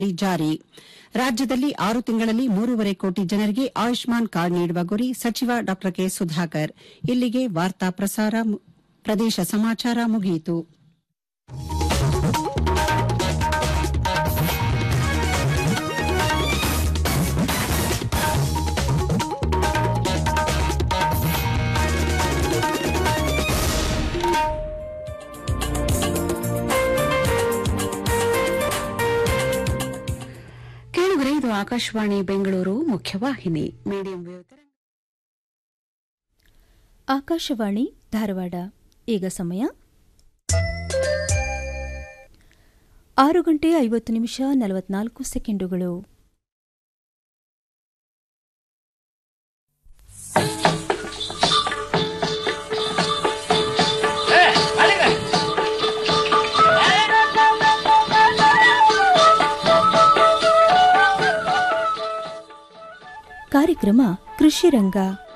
ಜಾರಿ ರಾಜ್ಯದಲ್ಲಿ ಆರು ತಿಂಗಳಲ್ಲಿ ಮೂರೂವರೆ ಕೋಟಿ ಜನರಿಗೆ ಆಯುಷ್ಮಾನ್ ಕಾರ್ಡ್ ನೀಡುವ ಗುರಿ ಸಚಿವ ಡಾ ಕೆ ಸುಧಾಕರ್ ಇಲ್ಲಿಗೆ ವಾರ್ತಾ ಪ್ರಸಾರ ಮು- ಪ್ರದೇಶ ಸಮಾಚಾರ ಮುಗಿಯಿತು ಕೇಳುಗರೆ ಇದು ಆಕಾಶವಾಣಿ ಬೆಂಗಳೂರು ಮುಖ್ಯವಾಹಿನಿ ಮೀಡಿಯಂ ವೇವ್ ತರಂಗ ಆಕಾಶವಾಣಿ ಧಾರವಾಡ ಈಗ ಸಮಯ ಆರು ಗಂಟೆ ಐವತ್ತು ನಿಮಿಷ ನಲವತ್ನಾಲ್ಕು ಸೆಕೆಂಡುಗಳು ಕಾರ್ಯಕ್ರಮ ಕೃಷಿ ರಂಗ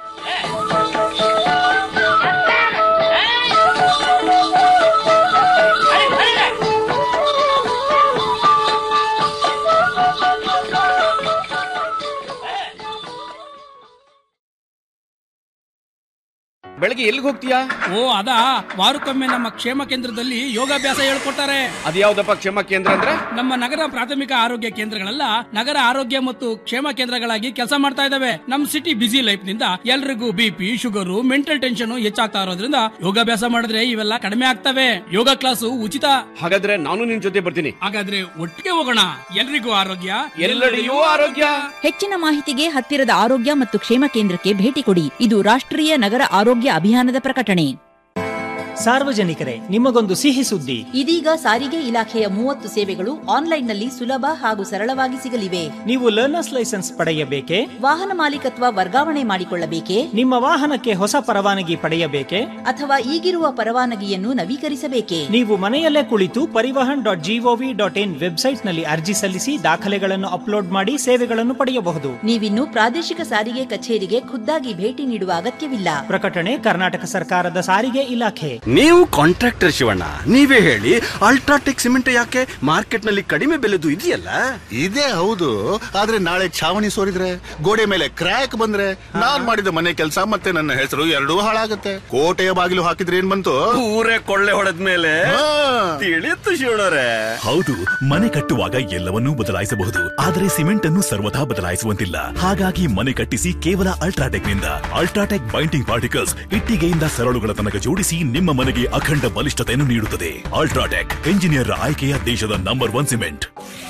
ಬೆಳಗ್ಗೆ ಎಲ್ಲಿಗೆ ಹೋಗ್ತೀಯಾ ಓ ಅದಾ ವಾರಕ್ಕೊಮ್ಮೆ ನಮ್ಮ ಕ್ಷೇಮ ಕೇಂದ್ರದಲ್ಲಿ ಯೋಗಾಭ್ಯಾಸ ಹೇಳ್ಕೊಡ್ತಾರೆ ಅದ್ಯಾವ್ದಪ್ಪ ಕ್ಷೇಮ ಕೇಂದ್ರ ಅಂದ್ರೆ ನಮ್ಮ ನಗರ ಪ್ರಾಥಮಿಕ ಆರೋಗ್ಯ ಕೇಂದ್ರಗಳೆಲ್ಲ ನಗರ ಆರೋಗ್ಯ ಮತ್ತು ಕ್ಷೇಮ ಕೇಂದ್ರಗಳಾಗಿ ಕೆಲಸ ಮಾಡ್ತಾ ಇದಾವೆ ನಮ್ ಸಿಟಿ ಬಿಸಿ ಲೈಫ್ ನಿಂದ ಎಲ್ರಿಗೂ ಬಿಪಿ ಶುಗರು ಮೆಂಟಲ್ ಟೆನ್ಷನ್ ಹೆಚ್ಚಾಗ್ತಾ ಇರೋದ್ರಿಂದ ಯೋಗಾಭ್ಯಾಸ ಮಾಡಿದ್ರೆ ಇವೆಲ್ಲ ಕಡಿಮೆ ಆಗ್ತವೆ ಯೋಗ ಕ್ಲಾಸು ಉಚಿತ ಹಾಗಾದ್ರೆ ನಾನು ನಿನ್ ಜೊತೆ ಬರ್ತೀನಿ ಹಾಗಾದ್ರೆ ಒಟ್ಟಿಗೆ ಹೋಗೋಣ ಎಲ್ರಿಗೂ ಆರೋಗ್ಯ ಎಲ್ಲೆಡೆಯೂ ಆರೋಗ್ಯ ಹೆಚ್ಚಿನ ಮಾಹಿತಿಗೆ ಹತ್ತಿರದ ಆರೋಗ್ಯ ಮತ್ತು ಕ್ಷೇಮ ಕೇಂದ್ರಕ್ಕೆ ಭೇಟಿ ಕೊಡಿ ಇದು ರಾಷ್ಟ್ರೀಯ ನಗರ ಆರೋಗ್ಯ ಅಭಿಯಾನದ ಪ್ರಕಟಣೆ ಸಾರ್ವಜನಿಕರೇ ನಿಮಗೊಂದು ಸಿಹಿ ಸುದ್ದಿ ಇದೀಗ ಸಾರಿಗೆ ಇಲಾಖೆಯ ಮೂವತ್ತು ಸೇವೆಗಳು ಆನ್ಲೈನ್ನಲ್ಲಿ ಸುಲಭ ಹಾಗೂ ಸರಳವಾಗಿ ಸಿಗಲಿವೆ ನೀವು ಲರ್ನರ್ಸ್ ಲೈಸೆನ್ಸ್ ಪಡೆಯಬೇಕೇ ವಾಹನ ಮಾಲೀಕತ್ವ ವರ್ಗಾವಣೆ ಮಾಡಿಕೊಳ್ಳಬೇಕೇ ನಿಮ್ಮ ವಾಹನಕ್ಕೆ ಹೊಸ ಪರವಾನಗಿ ಪಡೆಯಬೇಕೇ ಅಥವಾ ಈಗಿರುವ ಪರವಾನಗಿಯನ್ನು ನವೀಕರಿಸಬೇಕೇ ನೀವು ಮನೆಯಲ್ಲೇ ಕುಳಿತು Parivahan dot GOV dot in ವೆಬ್ಸೈಟ್ನಲ್ಲಿ ಅರ್ಜಿ ಸಲ್ಲಿಸಿ ದಾಖಲೆಗಳನ್ನು ಅಪ್ಲೋಡ್ ಮಾಡಿ ಸೇವೆಗಳನ್ನು ಪಡೆಯಬಹುದು ನೀವಿನ್ನು ಪ್ರಾದೇಶಿಕ ಸಾರಿಗೆ ಕಚೇರಿಗೆ ಖುದ್ದಾಗಿ ಭೇಟಿ ನೀಡುವ ಅಗತ್ಯವಿಲ್ಲ ಪ್ರಕಟಣೆ ಕರ್ನಾಟಕ ಸರ್ಕಾರದ ಸಾರಿಗೆ ಇಲಾಖೆ ನೀವು ಕಾಂಟ್ರಾಕ್ಟರ್ ಶಿವಣ್ಣ ನೀವೇ ಹೇಳಿ ಅಲ್ಟ್ರಾಟೆಕ್ ಸಿಮೆಂಟ್ ಯಾಕೆ ಮಾರ್ಕೆಟ್ ನಲ್ಲಿ ಕಡಿಮೆ ಬೆಲೆದು ಇದೆಯಲ್ಲ ಇದೇ ಹೌದು ಆದ್ರೆ ನಾಳೆ ಛಾವಣಿ ಸೋರಿದ್ರೆ ಗೋಡೆ ಮೇಲೆ ಕ್ರ್ಯಾಕ್ ಬಂದ್ರೆ ನಾನ್ ಮಾಡಿದ ಮನೆ ಕೆಲಸ ಮತ್ತೆ ನನ್ನ ಹೆಸರು ಎರಡೂ ಹಾಳಾಗತ್ತೆ ಕೋಟೆಯ ಬಾಗಿಲು ಹಾಕಿದ್ರೆ ಏನ್ ಬಂತು ಊರೇ ಕೊಳ್ಳೆ ಹೊಡೆದ್ಮೇಲೆ ಹಾ. ತಿಳಿಯುತ್ತು ಶಿವಣ್ಣರೇ ಹೌದು ಮನೆ ಕಟ್ಟುವಾಗ ಎಲ್ಲವನ್ನೂ ಬದಲಾಯಿಸಬಹುದು ಆದರೆ ಸಿಮೆಂಟ್ ಅನ್ನು ಸರ್ವಥಾ ಬದಲಾಯಿಸುವಂತಿಲ್ಲ ಹಾಗಾಗಿ ಮನೆ ಕಟ್ಟಿಸಿ ಕೇವಲ ಅಲ್ಟ್ರಾಟೆಕ್ ನಿಂದ ಅಲ್ಟ್ರಾಟೆಕ್ ಬೈಂಡಿಂಗ್ ಪಾರ್ಟಿಕಲ್ಸ್ ಇಟ್ಟಿಗೆಯಿಂದ ಸರಳುಗಳ ತನಕ ಜೋಡಿಸಿ ನಿಮ್ಮ ಮನೆಗೆ ಅಖಂಡ ಬಲಿಷ್ಠತೆಯನ್ನು ನೀಡುತ್ತದೆ ಅಲ್ಟ್ರಾಟೆಕ್ ಎಂಜಿನಿಯರ್ ಆಯ್ಕೆಯ ದೇಶದ ನಂಬರ್ ಒನ್ ಸಿಮೆಂಟ್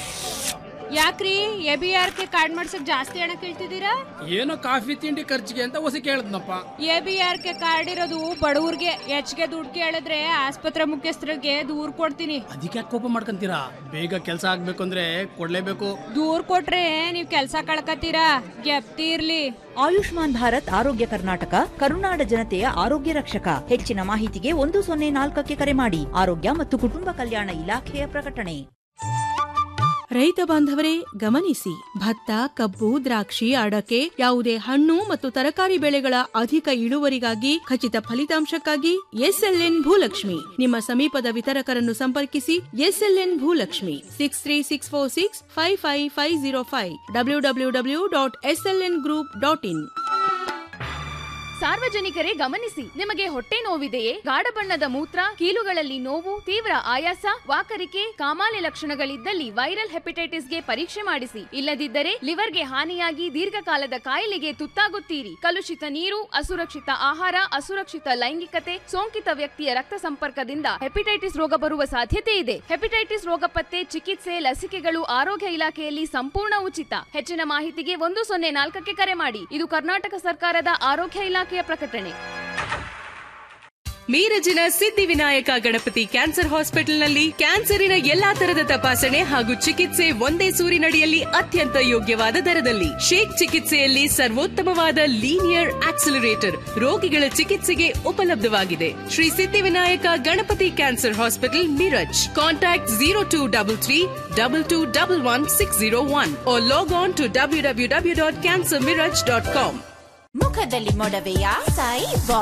ಯಾಕ್ರಿ A B R K card ಮಾಡ್ಸಕ್ ಜಾಸ್ತಿ ಹಣ ಕೇಳ್ತಿದ್ದೀರಾ ಏನೋ ಕಾಫಿ ತಿಂಡಿ ಖರ್ಚಿಗೆ ಅಂತ ಹೊಸ ಕೇಳದ್ನಪ್ಪ A B R K card ಇರೋದು ಬಡವ್ರಿಗೆ ಹೆಚ್ಚಿಗೆ ದುಡ್ಡು ಕೇಳಿದ್ರೆ ಆಸ್ಪತ್ರೆ ಮುಖ್ಯಸ್ಥರಿಗೆ ದೂರ್ ಕೊಡ್ತೀನಿ ಅದಕ್ಕೆ ಯಾಕೆ ಕೋಪ ಮಾಡ್ಕೊಂತೀರಾ ಬೇಗ ಕೆಲಸ ಆಗ್ಬೇಕು ಅಂದ್ರೆ ಕೊಡ್ಲೇಬೇಕು ದೂರ್ ಕೊಟ್ರೆ ನೀವ್ ಕೆಲ್ಸ ಕಳ್ಕತ್ತೀರಾ ಗೆಪ್ತಿರ್ಲಿ ಆಯುಷ್ಮಾನ್ ಭಾರತ್ ಆರೋಗ್ಯ ಕರ್ನಾಟಕ ಕರುನಾಡ ಜನತೆಯ ಆರೋಗ್ಯ ರಕ್ಷಕ ಹೆಚ್ಚಿನ ಮಾಹಿತಿಗೆ ಒಂದು ಸೊನ್ನೆ ನಾಲ್ಕಕ್ಕೆ ಕರೆ ಮಾಡಿ ಆರೋಗ್ಯ ಮತ್ತು ಕುಟುಂಬ ಕಲ್ಯಾಣ ಇಲಾಖೆಯ ಪ್ರಕಟಣೆ ರೈತ ಬಾಂಧವರೇ ಗಮನಿಸಿ ಭತ್ತ ಕಬ್ಬು ದ್ರಾಕ್ಷಿ ಅಡಕೆ ಯಾವುದೇ ಹಣ್ಣು ಮತ್ತು ತರಕಾರಿ ಬೆಳೆಗಳ ಅಧಿಕ ಇಳುವರಿಗಾಗಿ ಖಚಿತ ಫಲಿತಾಂಶಕ್ಕಾಗಿ ಎಸ್ಎಲ್ಎನ್ ಭೂಲಕ್ಷ್ಮಿ ನಿಮ್ಮ ಸಮೀಪದ ವಿತರಕರನ್ನು ಸಂಪರ್ಕಿಸಿ SLN Bhoolakshmi six three six four six five five five zero five W W W dot SLN group dot in ಸಾರ್ವಜನಿಕರೇ ಗಮನಿಸಿ ನಿಮಗೆ ಹೊಟ್ಟೆ ನೋವಿದೆಯೇ ಗಾಢ ಬಣ್ಣದ ಮೂತ್ರ ಕೀಲುಗಳಲ್ಲಿ ನೋವು ತೀವ್ರ ಆಯಾಸ ವಾಕರಿಕೆ ಕಾಮಾಲೆ ಲಕ್ಷಣಗಳಿದ್ದಲ್ಲಿ ವೈರಲ್ ಹೆಪಟೈಟಿಸ್ಗೆ ಪರೀಕ್ಷೆ ಮಾಡಿಸಿ ಇಲ್ಲದಿದ್ದರೆ ಲಿವರ್ಗೆ ಹಾನಿಯಾಗಿ ದೀರ್ಘಕಾಲದ ಕಾಯಿಲೆಗೆ ತುತ್ತಾಗುತ್ತೀರಿ ಕಲುಷಿತ ನೀರು ಅಸುರಕ್ಷಿತ ಆಹಾರ ಅಸುರಕ್ಷಿತ ಲೈಂಗಿಕತೆ ಸೋಂಕಿತ ವ್ಯಕ್ತಿಯ ರಕ್ತ ಸಂಪರ್ಕದಿಂದ ಹೆಪಟೈಟಿಸ್ ರೋಗ ಬರುವ ಸಾಧ್ಯತೆ ಇದೆ ಹೆಪಟೈಟಿಸ್ ರೋಗ ಪತ್ತೆ ಚಿಕಿತ್ಸೆ ಲಸಿಕೆಗಳು ಆರೋಗ್ಯ ಇಲಾಖೆಯಲ್ಲಿ ಸಂಪೂರ್ಣ ಉಚಿತ ಹೆಚ್ಚಿನ ಮಾಹಿತಿಗೆ ಒಂದು ಸೊನ್ನೆ ನಾಲ್ಕಕ್ಕೆ ಕರೆ ಮಾಡಿ ಇದು ಕರ್ನಾಟಕ ಸರ್ಕಾರದ ಆರೋಗ್ಯ ಇಲಾಖೆಯ ಪ್ರಕಟಣೆ ಮೀರಜಿನ ಸಿದ್ಧಿವಿನಾಯಕ ಗಣಪತಿ ಕ್ಯಾನ್ಸರ್ ಹಾಸ್ಪಿಟಲ್ನಲ್ಲಿ ಕ್ಯಾನ್ಸರಿನ ಎಲ್ಲಾ ತರದ ತಪಾಸಣೆ ಹಾಗೂ ಚಿಕಿತ್ಸೆ ಒಂದೇ ಸೂರಿನಡಿಯಲ್ಲಿ ಅತ್ಯಂತ ಯೋಗ್ಯವಾದ ದರದಲ್ಲಿ ಶೇಕ್ ಚಿಕಿತ್ಸೆಯಲ್ಲಿ ಸರ್ವೋತ್ತಮವಾದ ಲೀನಿಯರ್ ಆಕ್ಸಿಲರೇಟರ್ ರೋಗಿಗಳ ಚಿಕಿತ್ಸೆಗೆ ಉಪಲಬ್ಧವಾಗಿದೆ Shri Siddhivinayak Ganapati cancer hospital Miraj contact zero two double three double two double one six zero one log on to W W W dot cancer Miraj dot com ಮುಖದಲ್ಲಿ ಮೊಡವೆಯ ಸಾಯಿ ಬಾಲ್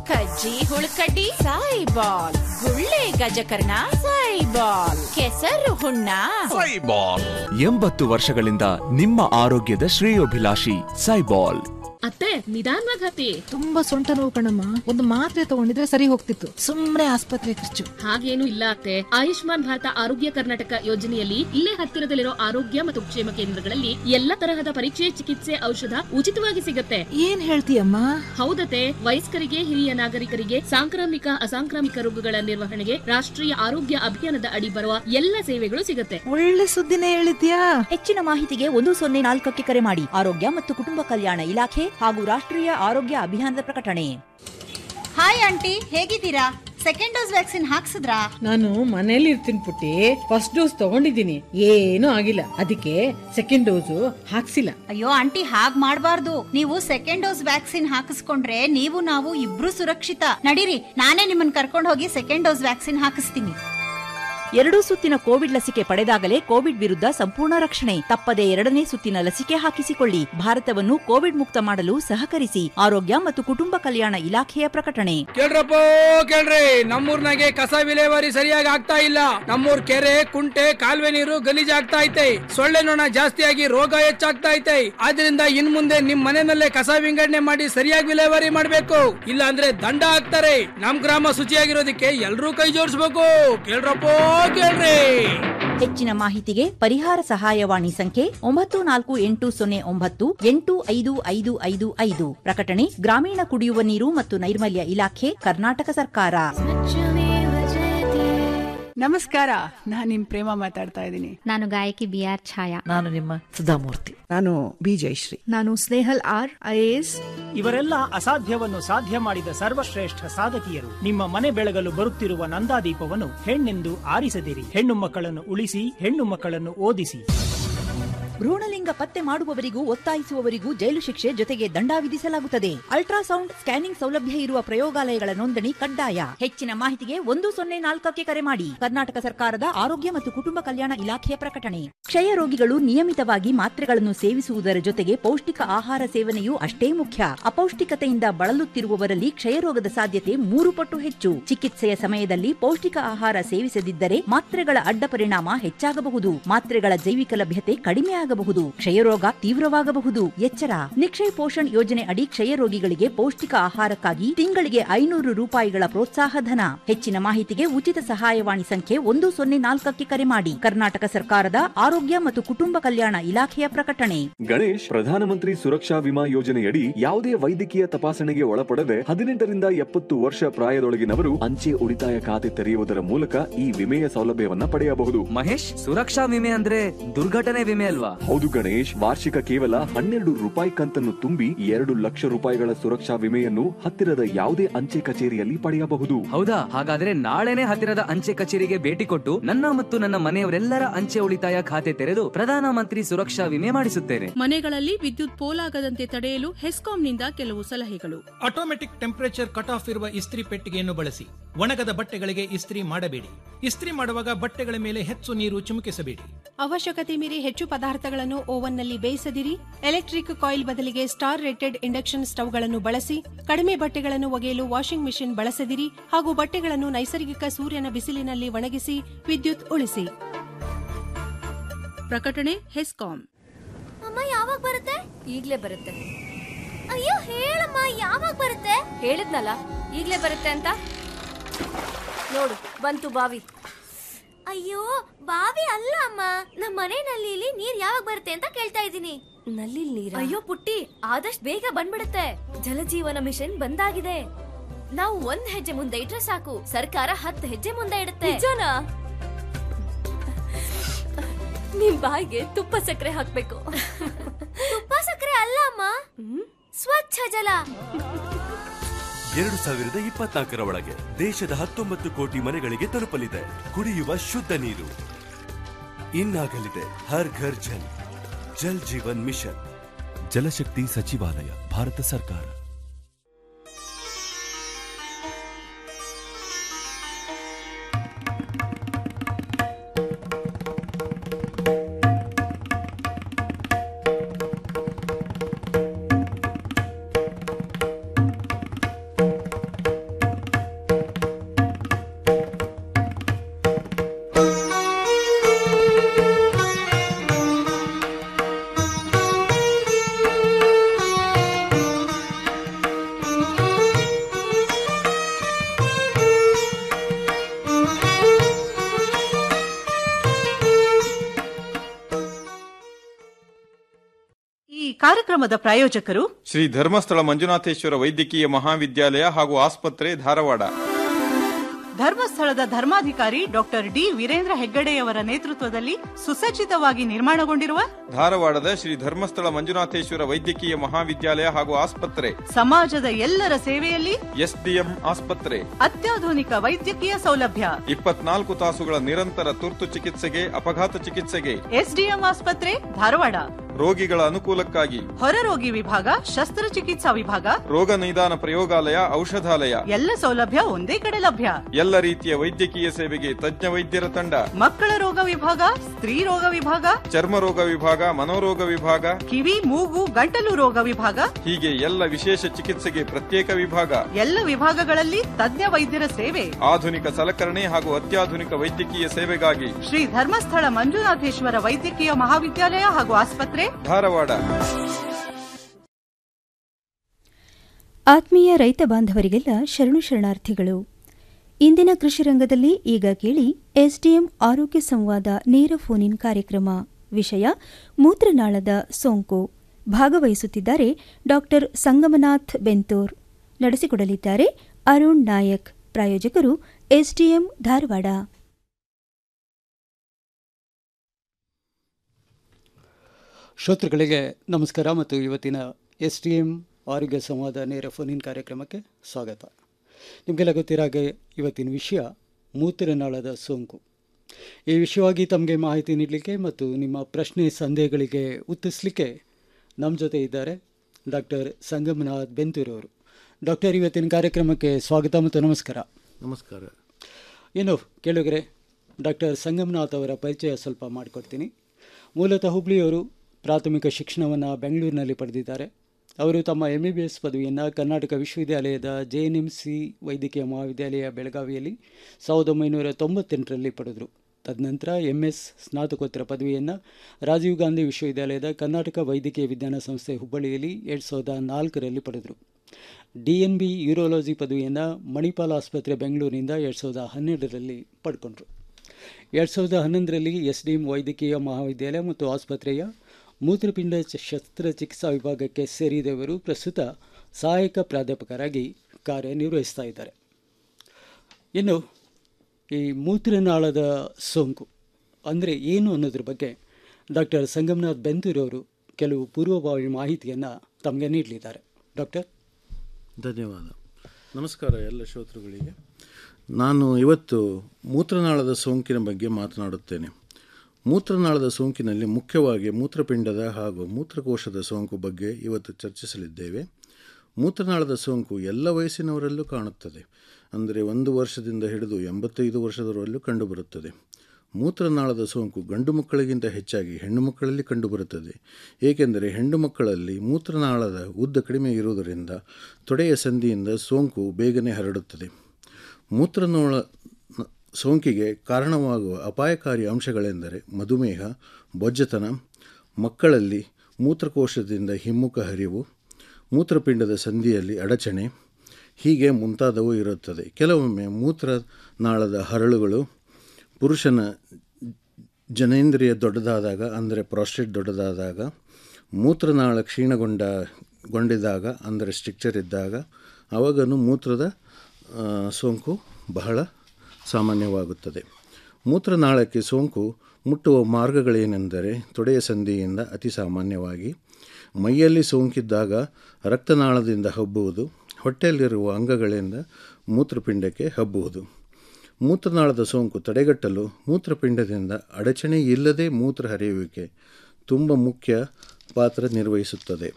ಕಜ್ಜಿ ಹುಳುಕಡ್ಡಿ ಸಾಯಿ ಬಾಲ್ ಗುಳ್ಳೆ ಗಜಕರ್ಣ ಸಾಯಿ ಬಾಲ್ ಕೆಸರು ಹುಣ್ಣ ಎಂಬತ್ತು ವರ್ಷಗಳಿಂದ ನಿಮ್ಮ ಆರೋಗ್ಯದ ಶ್ರೇಯೋಭಿಲಾಷಿ ಸೈಬಾಲ್ ಅತ್ತೆ ನಿಧಾನವಾಗಿ ಹತ್ತಿ ತುಂಬಾ ಸೊಂಟ ನೋವು ಕಣಮ್ಮ ಒಂದು ಮಾತ್ರೆ ತಗೊಂಡಿದ್ರೆ ಸರಿ ಹೋಗ್ತಿತ್ತು ಸುಮ್ನೆ ಆಸ್ಪತ್ರೆ ಖರ್ಚು ಹಾಗೇನು ಇಲ್ಲ ಅತ್ತೆ ಆಯುಷ್ಮಾನ್ ಭಾರತ ಆರೋಗ್ಯ ಕರ್ನಾಟಕ ಯೋಜನೆಯಲ್ಲಿ ಇಲ್ಲೇ ಹತ್ತಿರದಲ್ಲಿರೋ ಆರೋಗ್ಯ ಮತ್ತು ಕ್ಷೇಮ ಕೇಂದ್ರಗಳಲ್ಲಿ ಎಲ್ಲ ತರಹದ ಪರೀಕ್ಷೆ ಚಿಕಿತ್ಸೆ ಔಷಧ ಉಚಿತವಾಗಿ ಸಿಗತ್ತೆ ಏನ್ ಹೇಳ್ತೀಯಮ್ಮ ಹೌದತೆ ವಯಸ್ಕರಿಗೆ ಹಿರಿಯ ನಾಗರಿಕರಿಗೆ ಸಾಂಕ್ರಾಮಿಕ ಅಸಾಂಕ್ರಾಮಿಕ ರೋಗಗಳ ನಿರ್ವಹಣೆಗೆ ರಾಷ್ಟ್ರೀಯ ಆರೋಗ್ಯ ಅಭಿಯಾನದ ಅಡಿ ಬರುವ ಎಲ್ಲ ಸೇವೆಗಳು ಸಿಗತ್ತೆ ಒಳ್ಳೆ ಸುದ್ದಿನೇ ಹೇಳಿದ್ಯಾ ಹೆಚ್ಚಿನ ಮಾಹಿತಿಗೆ ಒಂದು ಸೊನ್ನೆ ನಾಲ್ಕಕ್ಕೆ ಕರೆ ಮಾಡಿ ಆರೋಗ್ಯ ಮತ್ತು ಕುಟುಂಬ ಕಲ್ಯಾಣ ಇಲಾಖೆ ಹಾಗೂ ರಾಷ್ಟ್ರೀಯ ಆರೋಗ್ಯ ಅಭಿಯಾನದ ಪ್ರಕಟಣೆ ಹಾಯ್ ಆಂಟಿ ಹೇಗಿದ್ದೀರಾ ಸೆಕೆಂಡ್ ಡೋಸ್ ವ್ಯಾಕ್ಸಿನ್ ಹಾಕ್ಸಿದ್ರಾ ನಾನು ಮನೇಲಿ ಇರ್ತೀನಿ ಪುಟ್ಟಿ ಫಸ್ಟ್ ಡೋಸ್ ತಗೊಂಡಿದ್ದೀನಿ ಏನೂ ಆಗಿಲ್ಲ ಅದಕ್ಕೆ ಸೆಕೆಂಡ್ ಡೋಸು ಹಾಕ್ಸಿಲ್ಲ ಅಯ್ಯೋ ಆಂಟಿ ಹಾಗ್ ಮಾಡ್ಬಾರ್ದು ನೀವು ಸೆಕೆಂಡ್ ಡೋಸ್ ವ್ಯಾಕ್ಸಿನ್ ಹಾಕಿಸ್ಕೊಂಡ್ರೆ ನೀವು ನಾವು ಇಬ್ರು ಸುರಕ್ಷಿತ ನಡೀರಿ ನಾನೇ ನಿಮ್ಮನ್ನ ಕರ್ಕೊಂಡು ಹೋಗಿ ಸೆಕೆಂಡ್ ಡೋಸ್ ವ್ಯಾಕ್ಸಿನ್ ಹಾಕಿಸ್ತೀನಿ ಎರಡೂ ಸುತ್ತಿನ ಕೋವಿಡ್ ಲಸಿಕೆ ಪಡೆದಾಗಲೇ ಕೋವಿಡ್ ವಿರುದ್ಧ ಸಂಪೂರ್ಣ ರಕ್ಷಣೆ ತಪ್ಪದೆ ಎರಡನೇ ಸುತ್ತಿನ ಲಸಿಕೆ ಹಾಕಿಸಿಕೊಳ್ಳಿ ಭಾರತವನ್ನು ಕೋವಿಡ್ ಮುಕ್ತ ಮಾಡಲು ಸಹಕರಿಸಿ ಆರೋಗ್ಯ ಮತ್ತು ಕುಟುಂಬ ಕಲ್ಯಾಣ ಇಲಾಖೆಯ ಪ್ರಕಟಣೆ ಕೇಳ್ರಪ್ಪ ಕೇಳ್ರಿ ನಮ್ಮೂರ್ನಾಗೆ ಕಸ ವಿಲೇವಾರಿ ಸರಿಯಾಗಿ ಆಗ್ತಾ ಇಲ್ಲ ನಮ್ಮೂರ್ ಕೆರೆ ಕುಂಟೆ ಕಾಲುವೆ ನೀರು ಗಲೀಜಾಗ್ತಾ ಐತೆ ಸೊಳ್ಳೆ ನೊಣ ಜಾಸ್ತಿಯಾಗಿ ರೋಗ ಹೆಚ್ಚಾಗ್ತಾ ಐತೆ ಆದ್ರಿಂದ ಇನ್ ಮುಂದೆ ನಿಮ್ ಮನೆಯಲ್ಲೇ ಕಸ ವಿಂಗಡಣೆ ಮಾಡಿ ಸರಿಯಾಗಿ ವಿಲೇವಾರಿ ಮಾಡ್ಬೇಕು ಇಲ್ಲ ಅಂದ್ರೆ ದಂಡ ಹಾಕ್ತಾರೆ ನಮ್ ಗ್ರಾಮ ಶುಚಿಯಾಗಿರೋದಕ್ಕೆ ಎಲ್ರೂ ಕೈ ಜೋಡಿಸ್ಬೇಕು ಕೇಳ್ರಪ್ಪ ಕೇಳ್ರಿ ಹೆಚ್ಚಿನ ಮಾಹಿತಿಗೆ ಪರಿಹಾರ ಸಹಾಯವಾಣಿ ಸಂಖ್ಯೆ ಒಂಬತ್ತು ನಾಲ್ಕು ಎಂಟು ಸೊನ್ನೆ ಒಂಬತ್ತು ಎಂಟು ಐದು ಐದು ಐದು ಐದು ಪ್ರಕಟಣೆ ಗ್ರಾಮೀಣ ಕುಡಿಯುವ ನೀರು ಮತ್ತು ನೈರ್ಮಲ್ಯ ಇಲಾಖೆ ಕರ್ನಾಟಕ ಸರ್ಕಾರ ನಮಸ್ಕಾರ ನಾನ್ ನಿಮ್ ಪ್ರೇಮ ಮಾತಾಡ್ತಾ ಇದ್ದೀನಿ ನಾನು ಗಾಯಕಿ ಬಿ ಆರ್ ಛಾಯಾ ನಾನು ನಿಮ್ಮ ಸುಧಾಮೂರ್ತಿ ನಾನು ಬಿ ಜಯಶ್ರೀ ನಾನು ಸ್ನೇಹಲ್ ಆರ್ ಐಎಎಸ್ ಇವರೆಲ್ಲ ಅಸಾಧ್ಯವನ್ನು ಸಾಧ್ಯ ಮಾಡಿದ ಸರ್ವಶ್ರೇಷ್ಠ ಸಾಧಕಿಯರು ನಿಮ್ಮ ಮನೆ ಬೆಳಗಲು ಬರುತ್ತಿರುವ ನಂದಾದೀಪವನ್ನು ಹೆಣ್ಣೆಂದು ಆರಿಸದಿರಿ ಹೆಣ್ಣು ಮಕ್ಕಳನ್ನು ಉಳಿಸಿ ಹೆಣ್ಣು ಮಕ್ಕಳನ್ನು ಓದಿಸಿ ಭ್ರೂಣಲಿಂಗ ಪತ್ತೆ ಮಾಡುವವರಿಗೂ ಒತ್ತಾಯಿಸುವವರಿಗೂ ಜೈಲು ಶಿಕ್ಷೆ ಜೊತೆಗೆ ದಂಡ ವಿಧಿಸಲಾಗುತ್ತದೆ ಅಲ್ಟ್ರಾಸೌಂಡ್ ಸ್ಕ್ಯಾನಿಂಗ್ ಸೌಲಭ್ಯ ಇರುವ ಪ್ರಯೋಗಾಲಯಗಳ ನೋಂದಣಿ ಕಡ್ಡಾಯ ಹೆಚ್ಚಿನ ಮಾಹಿತಿಗೆ ಒಂದು ಸೊನ್ನೆ ನಾಲ್ಕಕ್ಕೆ ಕರೆ ಮಾಡಿ ಕರ್ನಾಟಕ ಸರ್ಕಾರದ ಆರೋಗ್ಯ ಮತ್ತು ಕುಟುಂಬ ಕಲ್ಯಾಣ ಇಲಾಖೆಯ ಪ್ರಕಟಣೆ ಕ್ಷಯ ರೋಗಿಗಳು ನಿಯಮಿತವಾಗಿ ಮಾತ್ರೆಗಳನ್ನು ಸೇವಿಸುವುದರ ಜೊತೆಗೆ ಪೌಷ್ಟಿಕ ಆಹಾರ ಸೇವನೆಯೂ ಅಷ್ಟೇ ಮುಖ್ಯ ಅಪೌಷ್ಟಿಕತೆಯಿಂದ ಬಳಲುತ್ತಿರುವವರಲ್ಲಿ ಕ್ಷಯರೋಗದ ಸಾಧ್ಯತೆ ಮೂರು ಪಟ್ಟು ಹೆಚ್ಚು ಚಿಕಿತ್ಸೆಯ ಸಮಯದಲ್ಲಿ ಪೌಷ್ಟಿಕ ಆಹಾರ ಸೇವಿಸದಿದ್ದರೆ ಮಾತ್ರೆಗಳ ಅಡ್ಡ ಪರಿಣಾಮ ಹೆಚ್ಚಾಗಬಹುದು ಮಾತ್ರೆಗಳ ಜೈವಿಕ ಲಭ್ಯತೆ ಕಡಿಮೆ ಆಗಬಹುದು ಕ್ಷಯರೋಗ ತೀವ್ರವಾಗಬಹುದು ಎಚ್ಚರ ನಿಕ್ಷಯ್ ಪೋಷಣ್ ಯೋಜನೆ ಅಡಿ ಕ್ಷಯ ರೋಗಿಗಳಿಗೆ ಪೌಷ್ಟಿಕ ಆಹಾರಕ್ಕಾಗಿ ತಿಂಗಳಿಗೆ ಐನೂರು ರೂಪಾಯಿಗಳ ಪ್ರೋತ್ಸಾಹ ಧನ ಹೆಚ್ಚಿನ ಮಾಹಿತಿಗೆ ಉಚಿತ ಸಹಾಯವಾಣಿ ಸಂಖ್ಯೆ ಒಂದು ಸೊನ್ನೆ ನಾಲ್ಕಕ್ಕೆ ಕರೆ ಮಾಡಿ ಕರ್ನಾಟಕ ಸರ್ಕಾರದ ಆರೋಗ್ಯ ಮತ್ತು ಕುಟುಂಬ ಕಲ್ಯಾಣ ಇಲಾಖೆಯ ಪ್ರಕಟಣೆ ಗಣೇಶ್ ಪ್ರಧಾನಮಂತ್ರಿ ಸುರಕ್ಷಾ ವಿಮಾ ಯೋಜನೆಯಡಿ ಯಾವುದೇ ವೈದ್ಯಕೀಯ ತಪಾಸಣೆಗೆ ಒಳಪಡದೆ ಹದಿನೆಂಟರಿಂದ ಎಪ್ಪತ್ತು ವರ್ಷ ಪ್ರಾಯದೊಳಗಿನವರು ಅಂಚೆ ಉಳಿತಾಯ ಖಾತೆ ತೆರೆಯುವುದರ ಮೂಲಕ ಈ ವಿಮೆಯ ಸೌಲಭ್ಯವನ್ನ ಪಡೆಯಬಹುದು ಮಹೇಶ್ ಸುರಕ್ಷಾ ವಿಮೆ ಅಂದ್ರೆ ದುರ್ಘಟನೆ ವಿಮೆ ಅಲ್ವಾ ಹೌದು ಗಣೇಶ್ ವಾರ್ಷಿಕ ಕೇವಲ ಹನ್ನೆರಡು ರೂಪಾಯಿ ಕಂತನ್ನು ತುಂಬಿ ಎರಡು ಲಕ್ಷ ರೂಪಾಯಿಗಳ ಸುರಕ್ಷಾ ವಿಮೆಯನ್ನು ಹತ್ತಿರದ ಯಾವುದೇ ಅಂಚೆ ಕಚೇರಿಯಲ್ಲಿ ಪಡೆಯಬಹುದು ಹೌದಾ ಹಾಗಾದ್ರೆ ನಾಳೆನೆ ಹತ್ತಿರದ ಅಂಚೆ ಕಚೇರಿಗೆ ಭೇಟಿ ಕೊಟ್ಟು ನನ್ನ ಮತ್ತು ನನ್ನ ಮನೆಯವರೆಲ್ಲರ ಅಂಚೆ ಉಳಿತಾಯ ಖಾತೆ ತೆರೆದು ಪ್ರಧಾನಮಂತ್ರಿ ಸುರಕ್ಷಾ ವಿಮೆ ಮಾಡಿಸುತ್ತೇನೆ ಮನೆಗಳಲ್ಲಿ ವಿದ್ಯುತ್ ಪೋಲಾಗದಂತೆ ತಡೆಯಲು ಹೆಸ್ಕಾಂನಿಂದ ಕೆಲವು ಸಲಹೆಗಳು ಆಟೋಮೆಟಿಕ್ ಟೆಂಪರೇಚರ್ ಕಟ್ ಆಫ್ ಇರುವ ಇಸ್ತ್ರಿ ಪೆಟ್ಟಿಗೆಯನ್ನು ಬಳಸಿ ಒಣಗದ ಬಟ್ಟೆಗಳಿಗೆ ಇಸ್ತ್ರಿ ಮಾಡಬೇಡಿ ಇಸ್ತ್ರಿ ಮಾಡುವಾಗ ಬಟ್ಟೆಗಳ ಮೇಲೆ ಹೆಚ್ಚು ನೀರು ಚಿಮುಕಿಸಬೇಡಿ ಅವಶ್ಯಕತೆ ಮೀರಿ ಹೆಚ್ಚು ಪದಾರ್ಥಗಳನ್ನು ಓವನ್ನಲ್ಲಿ ಬೇಯಿಸದಿರಿ ಎಲೆಕ್ಟ್ರಿಕ್ ಕಾಯಿಲ್ ಬದಲಿಗೆ ಸ್ಟಾರ್ ರೇಟೆಡ್ ಇಂಡಕ್ಷನ್ ಸ್ಟವ್ಗಳನ್ನು ಬಳಸಿ ಕಡಿಮೆ ಬಟ್ಟೆಗಳನ್ನು ಒಗೆಯಲು ವಾಷಿಂಗ್ ಮಿಷಿನ್ ಬಳಸದಿರಿ ಹಾಗೂ ಬಟ್ಟೆಗಳನ್ನು ನೈಸರ್ಗಿಕ ಸೂರ್ಯನ ಬಿಸಿಲಿನಲ್ಲಿ ಒಣಗಿಸಿ ವಿದ್ಯುತ್ ಉಳಿಸಿ ಪ್ರಕಟಣೆ ಹೆಸ್ಕಾಂ ಅಮ್ಮ ಯಾವಾಗ ಬರುತ್ತೆ ಈಗ್ಲೇ ಬರುತ್ತೆ ಅಯ್ಯೋ ಹೇಳಮ್ಮ ಯಾವಾಗ ಬರುತ್ತೆ ಹೇಳಿದ್ನಲ್ಲ ಈಗ್ಲೇ ಬರುತ್ತೆ ಅಂತ ನೋಡು ಬಂತು ಬಾವಿ ಅಯ್ಯೋ ಬಾವಿ ಅಲ್ಲ ಅಮ್ಮ ನಮ್ಮ ಮನೆ ನಲ್ಲಿಲಿ ನೀರ್ ಯಾವಾಗ ಬರುತ್ತೆ ಅಂತ ಕೇಳ್ತಾ ಇದ್ದೀನಿ ನಲ್ಲಿ ನೀರ್ ಅಯ್ಯೋ ಪುಟ್ಟಿ ಆದಷ್ಟು ಬೇಗ ಬಂದ್ಬಿಡುತ್ತೆ ಜಲಜೀವನ ಮಿಷನ್ ಬಂದಾಗಿದೆ ನಾವು ಒಂದ್ ಹೆಜ್ಜೆ ಮುಂದೆ ಇಟ್ರೆ ಸಾಕು ಸರ್ಕಾರ ಹತ್ತು ಹೆಜ್ಜೆ ಮುಂದೆ ಇಡುತ್ತೆ ನಿಜನಾ ನಿಮ್ ಬಾಯಿಗೆ ತುಪ್ಪ ಸಕ್ಕರೆ ಹಾಕ್ಬೇಕು ತುಪ್ಪ ಸಕ್ಕರೆ ಅಲ್ಲ ಅಮ್ಮ ಸ್ವಚ್ಛ ಜಲ ಎರಡು ಸಾವಿರದ ಇಪ್ಪತ್ನಾಲ್ಕರ ಒಳಗೆ ದೇಶದ ಹತ್ತೊಂಬತ್ತು ಕೋಟಿ ಮನೆಗಳಿಗೆ ತಲುಪಲಿದೆ ಕುಡಿಯುವ ಶುದ್ಧ ನೀರು ಇನ್ನಾಗಲಿದೆ ಹರ್ ಘರ್ ಜಲ್ ಜಲ್ ಜೀವನ್ ಮಿಷನ್ ಜಲಶಕ್ತಿ ಸಚಿವಾಲಯ ಭಾರತ ಸರ್ಕಾರ ಈ ಕಾರ್ಯಕ್ರಮದ ಪ್ರಾಯೋಜಕರು ಶ್ರೀ ಧರ್ಮಸ್ಥಳ ಮಂಜುನಾಥೇಶ್ವರ ವೈದ್ಯಕೀಯ ಮಹಾವಿದ್ಯಾಲಯ ಹಾಗೂ ಆಸ್ಪತ್ರೆ ಧಾರವಾಡ ಧರ್ಮಸ್ಥಳದ ಧರ್ಮಾಧಿಕಾರಿ ಡಾಕ್ಟರ್ ಡಿ ವೀರೇಂದ್ರ ಹೆಗ್ಗಡೆಯವರ ನೇತೃತ್ವದಲ್ಲಿ ಸುಸಜ್ಜಿತವಾಗಿ ನಿರ್ಮಾಣಗೊಂಡಿರುವ ಧಾರವಾಡದ ಶ್ರೀ ಧರ್ಮಸ್ಥಳ ಮಂಜುನಾಥೇಶ್ವರ ವೈದ್ಯಕೀಯ ಮಹಾವಿದ್ಯಾಲಯ ಹಾಗೂ ಆಸ್ಪತ್ರೆ ಸಮಾಜದ ಎಲ್ಲರ ಸೇವೆಯಲ್ಲಿ ಎಸ್ಡಿಎಂ ಆಸ್ಪತ್ರೆ ಅತ್ಯಾಧುನಿಕ ವೈದ್ಯಕೀಯ ಸೌಲಭ್ಯ ಇಪ್ಪತ್ನಾಲ್ಕು ತಾಸುಗಳ ನಿರಂತರ ತುರ್ತು ಚಿಕಿತ್ಸೆಗೆ ಅಪಘಾತ ಚಿಕಿತ್ಸೆಗೆ ಎಸ್ಡಿಎಂ ಆಸ್ಪತ್ರೆ ಧಾರವಾಡ ರೋಗಿಗಳ ಅನುಕೂಲಕ್ಕಾಗಿ ಹೊರರೋಗಿ ವಿಭಾಗ ಶಸ್ತ್ರಚಿಕಿತ್ಸಾ ವಿಭಾಗ ರೋಗ ನಿದಾನ ಪ್ರಯೋಗಾಲಯ ಔಷಧಾಲಯ ಎಲ್ಲ ಸೌಲಭ್ಯ ಒಂದೇ ಕಡೆ ಲಭ್ಯ ಎಲ್ಲ ರೀತಿಯ ವೈದ್ಯಕೀಯ ಸೇವೆಗೆ ತಜ್ಞ ವೈದ್ಯರ ತಂಡ ಮಕ್ಕಳ ರೋಗ ವಿಭಾಗ ಸ್ತ್ರೀ ರೋಗ ವಿಭಾಗ ಚರ್ಮ ರೋಗ ವಿಭಾಗ ಮನೋರೋಗ ವಿಭಾಗ ಕಿವಿ ಮೂಗು ಗಂಟಲು ರೋಗ ವಿಭಾಗ ಹೀಗೆ ಎಲ್ಲ ವಿಶೇಷ ಚಿಕಿತ್ಸೆಗೆ ಪ್ರತ್ಯೇಕ ವಿಭಾಗ ಎಲ್ಲ ವಿಭಾಗಗಳಲ್ಲಿ ತಜ್ಞ ವೈದ್ಯರ ಸೇವೆ ಆಧುನಿಕ ಸಲಕರಣೆ ಹಾಗೂ ಅತ್ಯಾಧುನಿಕ ವೈದ್ಯಕೀಯ ಸೇವೆಗಾಗಿ ಶ್ರೀ ಧರ್ಮಸ್ಥಳ ಮಂಜುನಾಥೇಶ್ವರ ವೈದ್ಯಕೀಯ ಮಹಾವಿದ್ಯಾಲಯ ಹಾಗೂ ಆಸ್ಪತ್ರೆ ಧಾರವಾಡ ಆತ್ಮೀಯ ರೈತ ಬಾಂಧವರಿಗೆಲ್ಲ ಶರಣು ಶರಣಾರ್ಥಿಗಳು ಇಂದಿನ ಕೃಷಿ ರಂಗದಲ್ಲಿ ಈಗ ಕೇಳಿ ಎಸ್ಡಿಎಂ ಆರೋಗ್ಯ ಸಂವಾದ ನೇರ ಫೋನ್ ಇನ್ ಕಾರ್ಯಕ್ರಮ ವಿಷಯ ಮೂತ್ರನಾಳದ ಸೋಂಕು ಭಾಗವಹಿಸುತ್ತಿದ್ದಾರೆ ಡಾಕ್ಟರ್ ಸಂಗಮನಾಥ್ ಬೆಂತೂರ್ ನಡೆಸಿಕೊಡಲಿದ್ದಾರೆ ಅರುಣ್ ನಾಯಕ್ ಪ್ರಾಯೋಜಕರು ಎಸ್ಡಿಎಂ ಧಾರವಾಡ ಶ್ರೋತೃಗಳಿಗೆ ನಮಸ್ಕಾರ ಮತ್ತು ಇವತ್ತಿನ ಎಸ್ ಟಿ ಎಂ ಆರೋಗ್ಯ ಸಂವಾದ ನೇರ ಫೋನಿನ್ ಕಾರ್ಯಕ್ರಮಕ್ಕೆ ಸ್ವಾಗತ ನಿಮಗೆಲ್ಲ ಗೊತ್ತಿರೋ ಹಾಗೆ ಇವತ್ತಿನ ವಿಷಯ ಮೂತ್ರನಾಳದ ಸೋಂಕು ಈ ವಿಷಯವಾಗಿ ತಮಗೆ ಮಾಹಿತಿ ನೀಡಲಿಕ್ಕೆ ಮತ್ತು ನಿಮ್ಮ ಪ್ರಶ್ನೆ ಸಂದೇಹಗಳಿಗೆ ಉತ್ತರಿಸಲಿಕ್ಕೆ ನಮ್ಮ ಜೊತೆ ಇದ್ದಾರೆ ಡಾಕ್ಟರ್ ಸಂಗಮನಾಥ್ ಬೆಂತೂರವರು ಡಾಕ್ಟರ್ ಇವತ್ತಿನ ಕಾರ್ಯಕ್ರಮಕ್ಕೆ ಸ್ವಾಗತ ಮತ್ತು ನಮಸ್ಕಾರ ನಮಸ್ಕಾರ ಏನು ಕೇಳುಗರೆ ಡಾಕ್ಟರ್ ಸಂಗಮನಾಥ್ ಅವರ ಪರಿಚಯ ಸ್ವಲ್ಪ ಮಾಡಿಕೊಡ್ತೀನಿ ಮೂಲತಃ ಹುಬ್ಳಿಯವರು ಪ್ರಾಥಮಿಕ ಶಿಕ್ಷಣವನ್ನು ಬೆಂಗಳೂರಿನಲ್ಲಿ ಪಡೆದಿದ್ದಾರೆ ಅವರು ತಮ್ಮ ಎಂ ಬಿ ಬಿ ಎಸ್ ಪದವಿಯನ್ನು ಕರ್ನಾಟಕ ವಿಶ್ವವಿದ್ಯಾಲಯದ ಜೆ ಎನ್ ಎಂ ಸಿ ವೈದ್ಯಕೀಯ ಮಹಾವಿದ್ಯಾಲಯ ಬೆಳಗಾವಿಯಲ್ಲಿ ಸಾವಿರದ ಒಂಬೈನೂರ ತೊಂಬತ್ತೆಂಟರಲ್ಲಿ ಪಡೆದರು ತದನಂತರ ಎಂ ಎಸ್ ಸ್ನಾತಕೋತ್ತರ ಪದವಿಯನ್ನು ರಾಜೀವ್ ಗಾಂಧಿ ವಿಶ್ವವಿದ್ಯಾಲಯದ ಕರ್ನಾಟಕ ವೈದ್ಯಕೀಯ ವಿಜ್ಞಾನ ಸಂಸ್ಥೆ ಹುಬ್ಬಳ್ಳಿಯಲ್ಲಿ ಎರಡು ಸಾವಿರದ ನಾಲ್ಕರಲ್ಲಿ ಪಡೆದರು ಡಿ ಎನ್ ಬಿ ಯೂರೋಲಜಿ ಪದವಿಯನ್ನು ಮಣಿಪಾಲ್ ಆಸ್ಪತ್ರೆ ಬೆಂಗಳೂರಿನಿಂದ ಎರಡು ಸಾವಿರದ ಹನ್ನೆರಡರಲ್ಲಿ ಪಡ್ಕೊಂಡ್ರು ಎರಡು ಸಾವಿರದ ಹನ್ನೊಂದರಲ್ಲಿ ಎಸ್ ಡಿ ಎಂ ವೈದ್ಯಕೀಯ ಮಹಾವಿದ್ಯಾಲಯ ಮತ್ತು ಆಸ್ಪತ್ರೆಯ ಮೂತ್ರಪಿಂಡ ಶಸ್ತ್ರಚಿಕಿತ್ಸಾ ವಿಭಾಗಕ್ಕೆ ಸೇರಿದವರು ಪ್ರಸ್ತುತ ಸಹಾಯಕ ಪ್ರಾಧ್ಯಾಪಕರಾಗಿ ಕಾರ್ಯನಿರ್ವಹಿಸ್ತಾ ಇದ್ದಾರೆ ಇನ್ನು ಈ ಮೂತ್ರನಾಳದ ಸೋಂಕು ಅಂದರೆ ಏನು ಅನ್ನೋದ್ರ ಬಗ್ಗೆ ಡಾಕ್ಟರ್ ಸಂಗಮನಾಥ್ ಬೆಂತೂರವರು ಕೆಲವು ಪೂರ್ವಭಾವಿ ಮಾಹಿತಿಯನ್ನು ತಮಗೆ ನೀಡಲಿದ್ದಾರೆ ಡಾಕ್ಟರ್ ಧನ್ಯವಾದ ನಮಸ್ಕಾರ ಎಲ್ಲ ಶ್ರೋತೃಗಳಿಗೆ ನಾನು ಇವತ್ತು ಮೂತ್ರನಾಳದ ಸೋಂಕಿನ ಬಗ್ಗೆ ಮಾತನಾಡುತ್ತೇನೆ ಮೂತ್ರನಾಳದ ಸೋಂಕಿನಲ್ಲಿ ಮುಖ್ಯವಾಗಿ ಮೂತ್ರಪಿಂಡದ ಹಾಗೂ ಮೂತ್ರಕೋಶದ ಸೋಂಕು ಬಗ್ಗೆ ಇವತ್ತು ಚರ್ಚಿಸಲಿದ್ದೇವೆ ಮೂತ್ರನಾಳದ ಸೋಂಕು ಎಲ್ಲ ವಯಸ್ಸಿನವರಲ್ಲೂ ಕಾಣುತ್ತದೆ ಅಂದರೆ ಒಂದು ವರ್ಷದಿಂದ ಹಿಡಿದು ಎಂಬತ್ತೈದು ವರ್ಷದವರಲ್ಲೂ ಕಂಡುಬರುತ್ತದೆ ಮೂತ್ರನಾಳದ ಸೋಂಕು ಗಂಡು ಮಕ್ಕಳಿಗಿಂತ ಹೆಚ್ಚಾಗಿ ಹೆಣ್ಣು ಮಕ್ಕಳಲ್ಲಿ ಕಂಡುಬರುತ್ತದೆ ಏಕೆಂದರೆ ಹೆಣ್ಣು ಮಕ್ಕಳಲ್ಲಿ ಮೂತ್ರನಾಳದ ಉದ್ದ ಕಡಿಮೆ ಇರುವುದರಿಂದ ತೊಡೆಯ ಸಂಧಿಯಿಂದ ಸೋಂಕು ಬೇಗನೆ ಹರಡುತ್ತದೆ ಮೂತ್ರನಾಳ ಸೋಂಕಿಗೆ ಕಾರಣವಾಗುವ ಅಪಾಯಕಾರಿ ಅಂಶಗಳೆಂದರೆ ಮಧುಮೇಹ ಬೊಜ್ಜತನ ಮಕ್ಕಳಲ್ಲಿ ಮೂತ್ರಕೋಶದಿಂದ ಹಿಮ್ಮುಖ ಹರಿವು ಮೂತ್ರಪಿಂಡದ ಸಂಧಿಯಲ್ಲಿ ಅಡಚಣೆ ಹೀಗೆ ಮುಂತಾದವು ಇರುತ್ತದೆ ಕೆಲವೊಮ್ಮೆ ಮೂತ್ರನಾಳದ ಹರಳುಗಳು ಪುರುಷನ ಜನೇಂದ್ರಿಯ ದೊಡ್ಡದಾದಾಗ ಅಂದರೆ ಪ್ರಾಸ್ಟೇಟ್ ದೊಡ್ಡದಾದಾಗ ಮೂತ್ರನಾಳ ಕ್ಷೀಣಗೊಂಡ ಗೊಂಡಿದಾಗ ಅಂದರೆ ಸ್ಟ್ರಿಕ್ಚರ್ ಇದ್ದಾಗ ಅವಾಗನು ಮೂತ್ರದ ಸೋಂಕು ಬಹಳ ಸಾಮಾನ್ಯವಾಗುತ್ತದೆ ಮೂತ್ರನಾಳಕ್ಕೆ ಸೋಂಕು ಮುಟ್ಟುವ ಮಾರ್ಗಗಳೇನೆಂದರೆ ತೊಡೆಯ ಸಂಧಿಯಿಂದ ಅತಿ ಸಾಮಾನ್ಯವಾಗಿ ಮೈಯಲ್ಲಿ ಸೋಂಕಿದ್ದಾಗ ರಕ್ತನಾಳದಿಂದ ಹಬ್ಬುವುದು ಹೊಟ್ಟೆಯಲ್ಲಿರುವ ಅಂಗಗಳಿಂದ ಮೂತ್ರಪಿಂಡಕ್ಕೆ ಹಬ್ಬುವುದು ಮೂತ್ರನಾಳದ ಸೋಂಕು ತಡೆಗಟ್ಟಲು ಮೂತ್ರಪಿಂಡದಿಂದ ಅಡಚಣೆ ಇಲ್ಲದೆ ಮೂತ್ರ ಹರಿಯುವಿಕೆ ತುಂಬ ಮುಖ್ಯ ಪಾತ್ರ ನಿರ್ವಹಿಸುತ್ತದೆ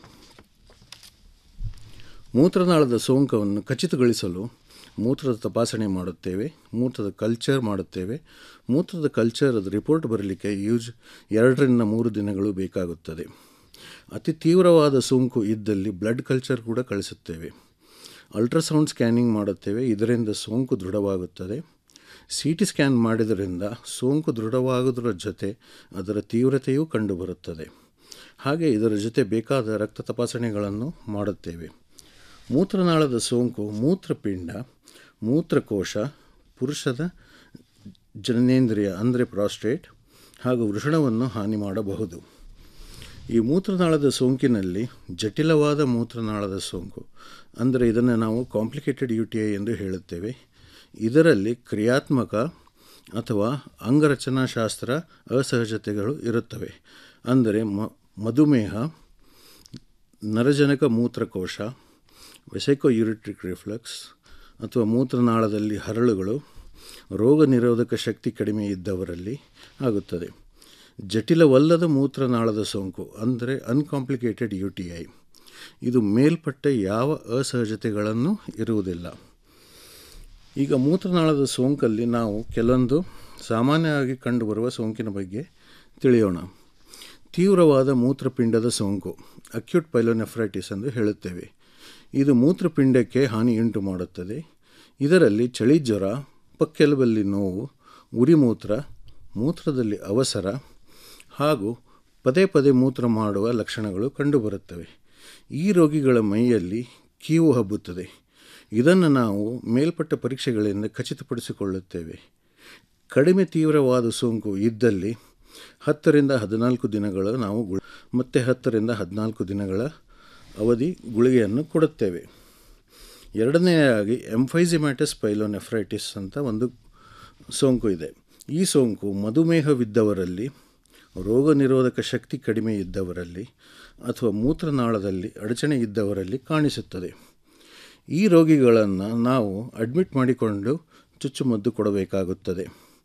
ಮೂತ್ರನಾಳದ ಸೋಂಕವನ್ನು ಖಚಿತಗೊಳಿಸಲು ಮೂತ್ರದ ತಪಾಸಣೆ ಮಾಡುತ್ತೇವೆ ಮೂತ್ರದ ಕಲ್ಚರ್ ಮಾಡುತ್ತೇವೆ ಮೂತ್ರದ ಕಲ್ಚರ್ ಅದು ರಿಪೋರ್ಟ್ ಬರಲಿಕ್ಕೆ ಯೂಸ್ ಎರಡರಿಂದ ಮೂರು ದಿನಗಳು ಬೇಕಾಗುತ್ತದೆ ಅತಿ ತೀವ್ರವಾದ ಸೋಂಕು ಇದ್ದಲ್ಲಿ ಬ್ಲಡ್ ಕಲ್ಚರ್ ಕೂಡ ಕಳಿಸುತ್ತೇವೆ ಅಲ್ಟ್ರಾಸೌಂಡ್ ಸ್ಕ್ಯಾನಿಂಗ್ ಮಾಡುತ್ತೇವೆ ಇದರಿಂದ ಸೋಂಕು ದೃಢವಾಗುತ್ತದೆ ಸಿ ಟಿ ಸ್ಕ್ಯಾನ್ ಮಾಡಿದರಿಂದ ಸೋಂಕು ದೃಢವಾಗುವುದರ ಜೊತೆ ಅದರ ತೀವ್ರತೆಯೂ ಕಂಡುಬರುತ್ತದೆ ಹಾಗೆ ಇದರ ಜೊತೆ ಬೇಕಾದ ರಕ್ತ ತಪಾಸಣೆಗಳನ್ನು ಮಾಡುತ್ತೇವೆ ಮೂತ್ರನಾಳದ ಸೋಂಕು ಮೂತ್ರಪಿಂಡ ಮೂತ್ರಕೋಶ ಪುರುಷದ ಜನನೇಂದ್ರಿಯ ಅಂದರೆ ಪ್ರಾಸ್ಟೇಟ್ ಹಾಗೂ ವೃಷಣವನ್ನು ಹಾನಿ ಮಾಡಬಹುದು ಈ ಮೂತ್ರನಾಳದ ಸೋಂಕಿನಲ್ಲಿ ಜಟಿಲವಾದ ಮೂತ್ರನಾಳದ ಸೋಂಕು ಅಂದರೆ ಇದನ್ನು ನಾವು ಕಾಂಪ್ಲಿಕೇಟೆಡ್ ಯು ಟಿ ಐ ಎಂದು ಹೇಳುತ್ತೇವೆ ಇದರಲ್ಲಿ ಕ್ರಿಯಾತ್ಮಕ ಅಥವಾ ಅಂಗರಚನಾಶಾಸ್ತ್ರ ಅಸಹಜತೆಗಳು ಇರುತ್ತವೆ ಅಂದರೆ ಮ ಮಧುಮೇಹ ನರಜನಕ ಮೂತ್ರಕೋಶ ವೆಸೈಕೋ ಯೂರಿಟ್ರಿಕ್ ರಿಫ್ಲಕ್ಸ್ ಅಥವಾ ಮೂತ್ರನಾಳದಲ್ಲಿ ಹರಳುಗಳು ರೋಗ ನಿರೋಧಕ ಶಕ್ತಿ ಕಡಿಮೆ ಇದ್ದವರಲ್ಲಿ ಆಗುತ್ತದೆ ಜಟಿಲವಲ್ಲದ ಮೂತ್ರನಾಳದ ಸೋಂಕು ಅಂದರೆ ಅನ್ಕಾಂಪ್ಲಿಕೇಟೆಡ್ ಯು ಟಿ ಐ ಇದು ಮೇಲ್ಪಟ್ಟ ಯಾವ ಅಸಹಜತೆಗಳನ್ನು ಇರುವುದಿಲ್ಲ ಈಗ ಮೂತ್ರನಾಳದ ಸೋಂಕಲ್ಲಿ ನಾವು ಕೆಲವೊಂದು ಸಾಮಾನ್ಯವಾಗಿ ಕಂಡುಬರುವ ಸೋಂಕಿನ ಬಗ್ಗೆ ತಿಳಿಯೋಣ ತೀವ್ರವಾದ ಮೂತ್ರಪಿಂಡದ ಸೋಂಕು ಅಕ್ಯೂಟ್ ಪೈಲೋನೆಫ್ರೈಟಿಸ್ ಎಂದು ಹೇಳುತ್ತೇವೆ ಇದು ಮೂತ್ರಪಿಂಡಕ್ಕೆ ಹಾನಿಯುಂಟು ಮಾಡುತ್ತದೆ ಇದರಲ್ಲಿ ಚಳಿ ಜ್ವರ ಪಕ್ಕೆಲುಬಲ್ಲಿ ನೋವು ಉರಿಮೂತ್ರ ಮೂತ್ರದಲ್ಲಿ ಅವಸರ ಹಾಗೂ ಪದೇ ಪದೇ ಮೂತ್ರ ಮಾಡುವ ಲಕ್ಷಣಗಳು ಕಂಡುಬರುತ್ತವೆ ಈ ರೋಗಿಗಳ ಮೈಯಲ್ಲಿ ಕೀವು ಹಬ್ಬುತ್ತದೆ ಇದನ್ನು ನಾವು ಮೇಲ್ಪಟ್ಟ ಪರೀಕ್ಷೆಗಳಿಂದ ಖಚಿತಪಡಿಸಿಕೊಳ್ಳುತ್ತೇವೆ ಕಡಿಮೆ ತೀವ್ರವಾದ ಸೋಂಕು ಇದ್ದಲ್ಲಿ ಹತ್ತರಿಂದ ಹದಿನಾಲ್ಕು ದಿನಗಳ ನಾವು ಗು ಮತ್ತೆ ಹತ್ತರಿಂದ ಹದಿನಾಲ್ಕು ದಿನಗಳ ಅವಧಿ ಗುಳಿಗೆಯನ್ನು ಕೊಡುತ್ತೇವೆ ಎರಡನೆಯದಾಗಿ ಎಂಫೈಸಿಮ್ಯಾಟಿಸ್ ಪೈಲೋನೆಫ್ರೈಟಿಸ್ ಅಂತ ಒಂದು ಸೋಂಕು ಇದೆ ಈ ಸೋಂಕು ಮಧುಮೇಹವಿದ್ದವರಲ್ಲಿ ರೋಗ ನಿರೋಧಕ ಶಕ್ತಿ ಕಡಿಮೆ ಇದ್ದವರಲ್ಲಿ ಅಥವಾ ಮೂತ್ರನಾಳದಲ್ಲಿ ಅಡಚಣೆ ಇದ್ದವರಲ್ಲಿ ಕಾಣಿಸುತ್ತದೆ ಈ ರೋಗಿಗಳನ್ನು ನಾವು ಅಡ್ಮಿಟ್ ಮಾಡಿಕೊಂಡು ಚುಚ್ಚುಮದ್ದು ಕೊಡಬೇಕಾಗುತ್ತದೆ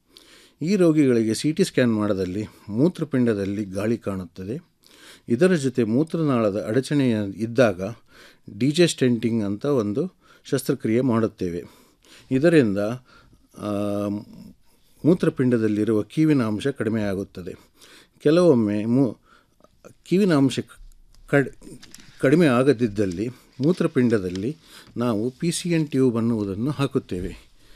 ಈ ರೋಗಿಗಳಿಗೆ ಸಿ ಟಿ ಸ್ಕ್ಯಾನ್ ಮಾಡದಲ್ಲಿ ಮೂತ್ರಪಿಂಡದಲ್ಲಿ ಗಾಳಿ ಕಾಣುತ್ತದೆ ಇದರ ಜೊತೆ ಮೂತ್ರನಾಳದ ಅಡಚಣೆಯ ಇದ್ದಾಗ ಡಿಜೆ ಸ್ಟೆಂಟಿಂಗ್ ಅಂತ ಒಂದು ಶಸ್ತ್ರಕ್ರಿಯೆ ಮಾಡುತ್ತೇವೆ ಇದರಿಂದ ಆ, ಮೂತ್ರಪಿಂಡದಲ್ಲಿರುವ ಕೀವಿನ ಅಂಶ ಕಡಿಮೆಯಾಗುತ್ತದೆ ಕೆಲವೊಮ್ಮೆ ಮೂ ಕಿವಿನ ಅಂಶ ಕಡ್ ಕಡಿಮೆ ಆಗದಿದ್ದಲ್ಲಿ ಮೂತ್ರಪಿಂಡದಲ್ಲಿ ನಾವು ಪಿ ಸಿ ಎನ್ ಟ್ಯೂಬ್ ಅನ್ನುವುದನ್ನು ಹಾಕುತ್ತೇವೆ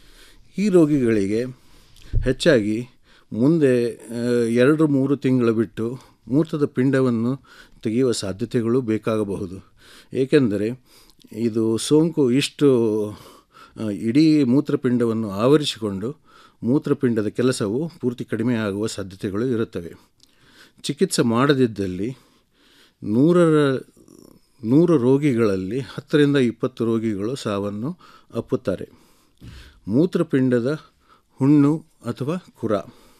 ಈ ರೋಗಿಗಳಿಗೆ ಹೆಚ್ಚಾಗಿ ಮುಂದೆ ಆ, ಎರಡು ಮೂರು ತಿಂಗಳು ಬಿಟ್ಟು ಮೂತ್ರದ ಪಿಂಡವನ್ನು ತೆಗೆಯುವ ಸಾಧ್ಯತೆಗಳು ಬೇಕಾಗಬಹುದು ಏಕೆಂದರೆ ಇದು ಸೋಂಕು ಇಷ್ಟು ಆ, ಇಡೀ ಮೂತ್ರಪಿಂಡವನ್ನು ಆವರಿಸಿಕೊಂಡು ಮೂತ್ರಪಿಂಡದ ಕೆಲಸವು ಪೂರ್ತಿ ಕಡಿಮೆ ಆಗುವ ಸಾಧ್ಯತೆಗಳು ಇರುತ್ತವೆ ಚಿಕಿತ್ಸೆ ಮಾಡದಿದ್ದಲ್ಲಿ ನೂರರ ನೂರು ರೋಗಿಗಳಲ್ಲಿ ಹತ್ತರಿಂದ ಇಪ್ಪತ್ತು ರೋಗಿಗಳು ಸಾವನ್ನು ಅಪ್ಪುತ್ತಾರೆ ಮೂತ್ರಪಿಂಡದ ಹುಣ್ಣು ಅಥವಾ ಕುರ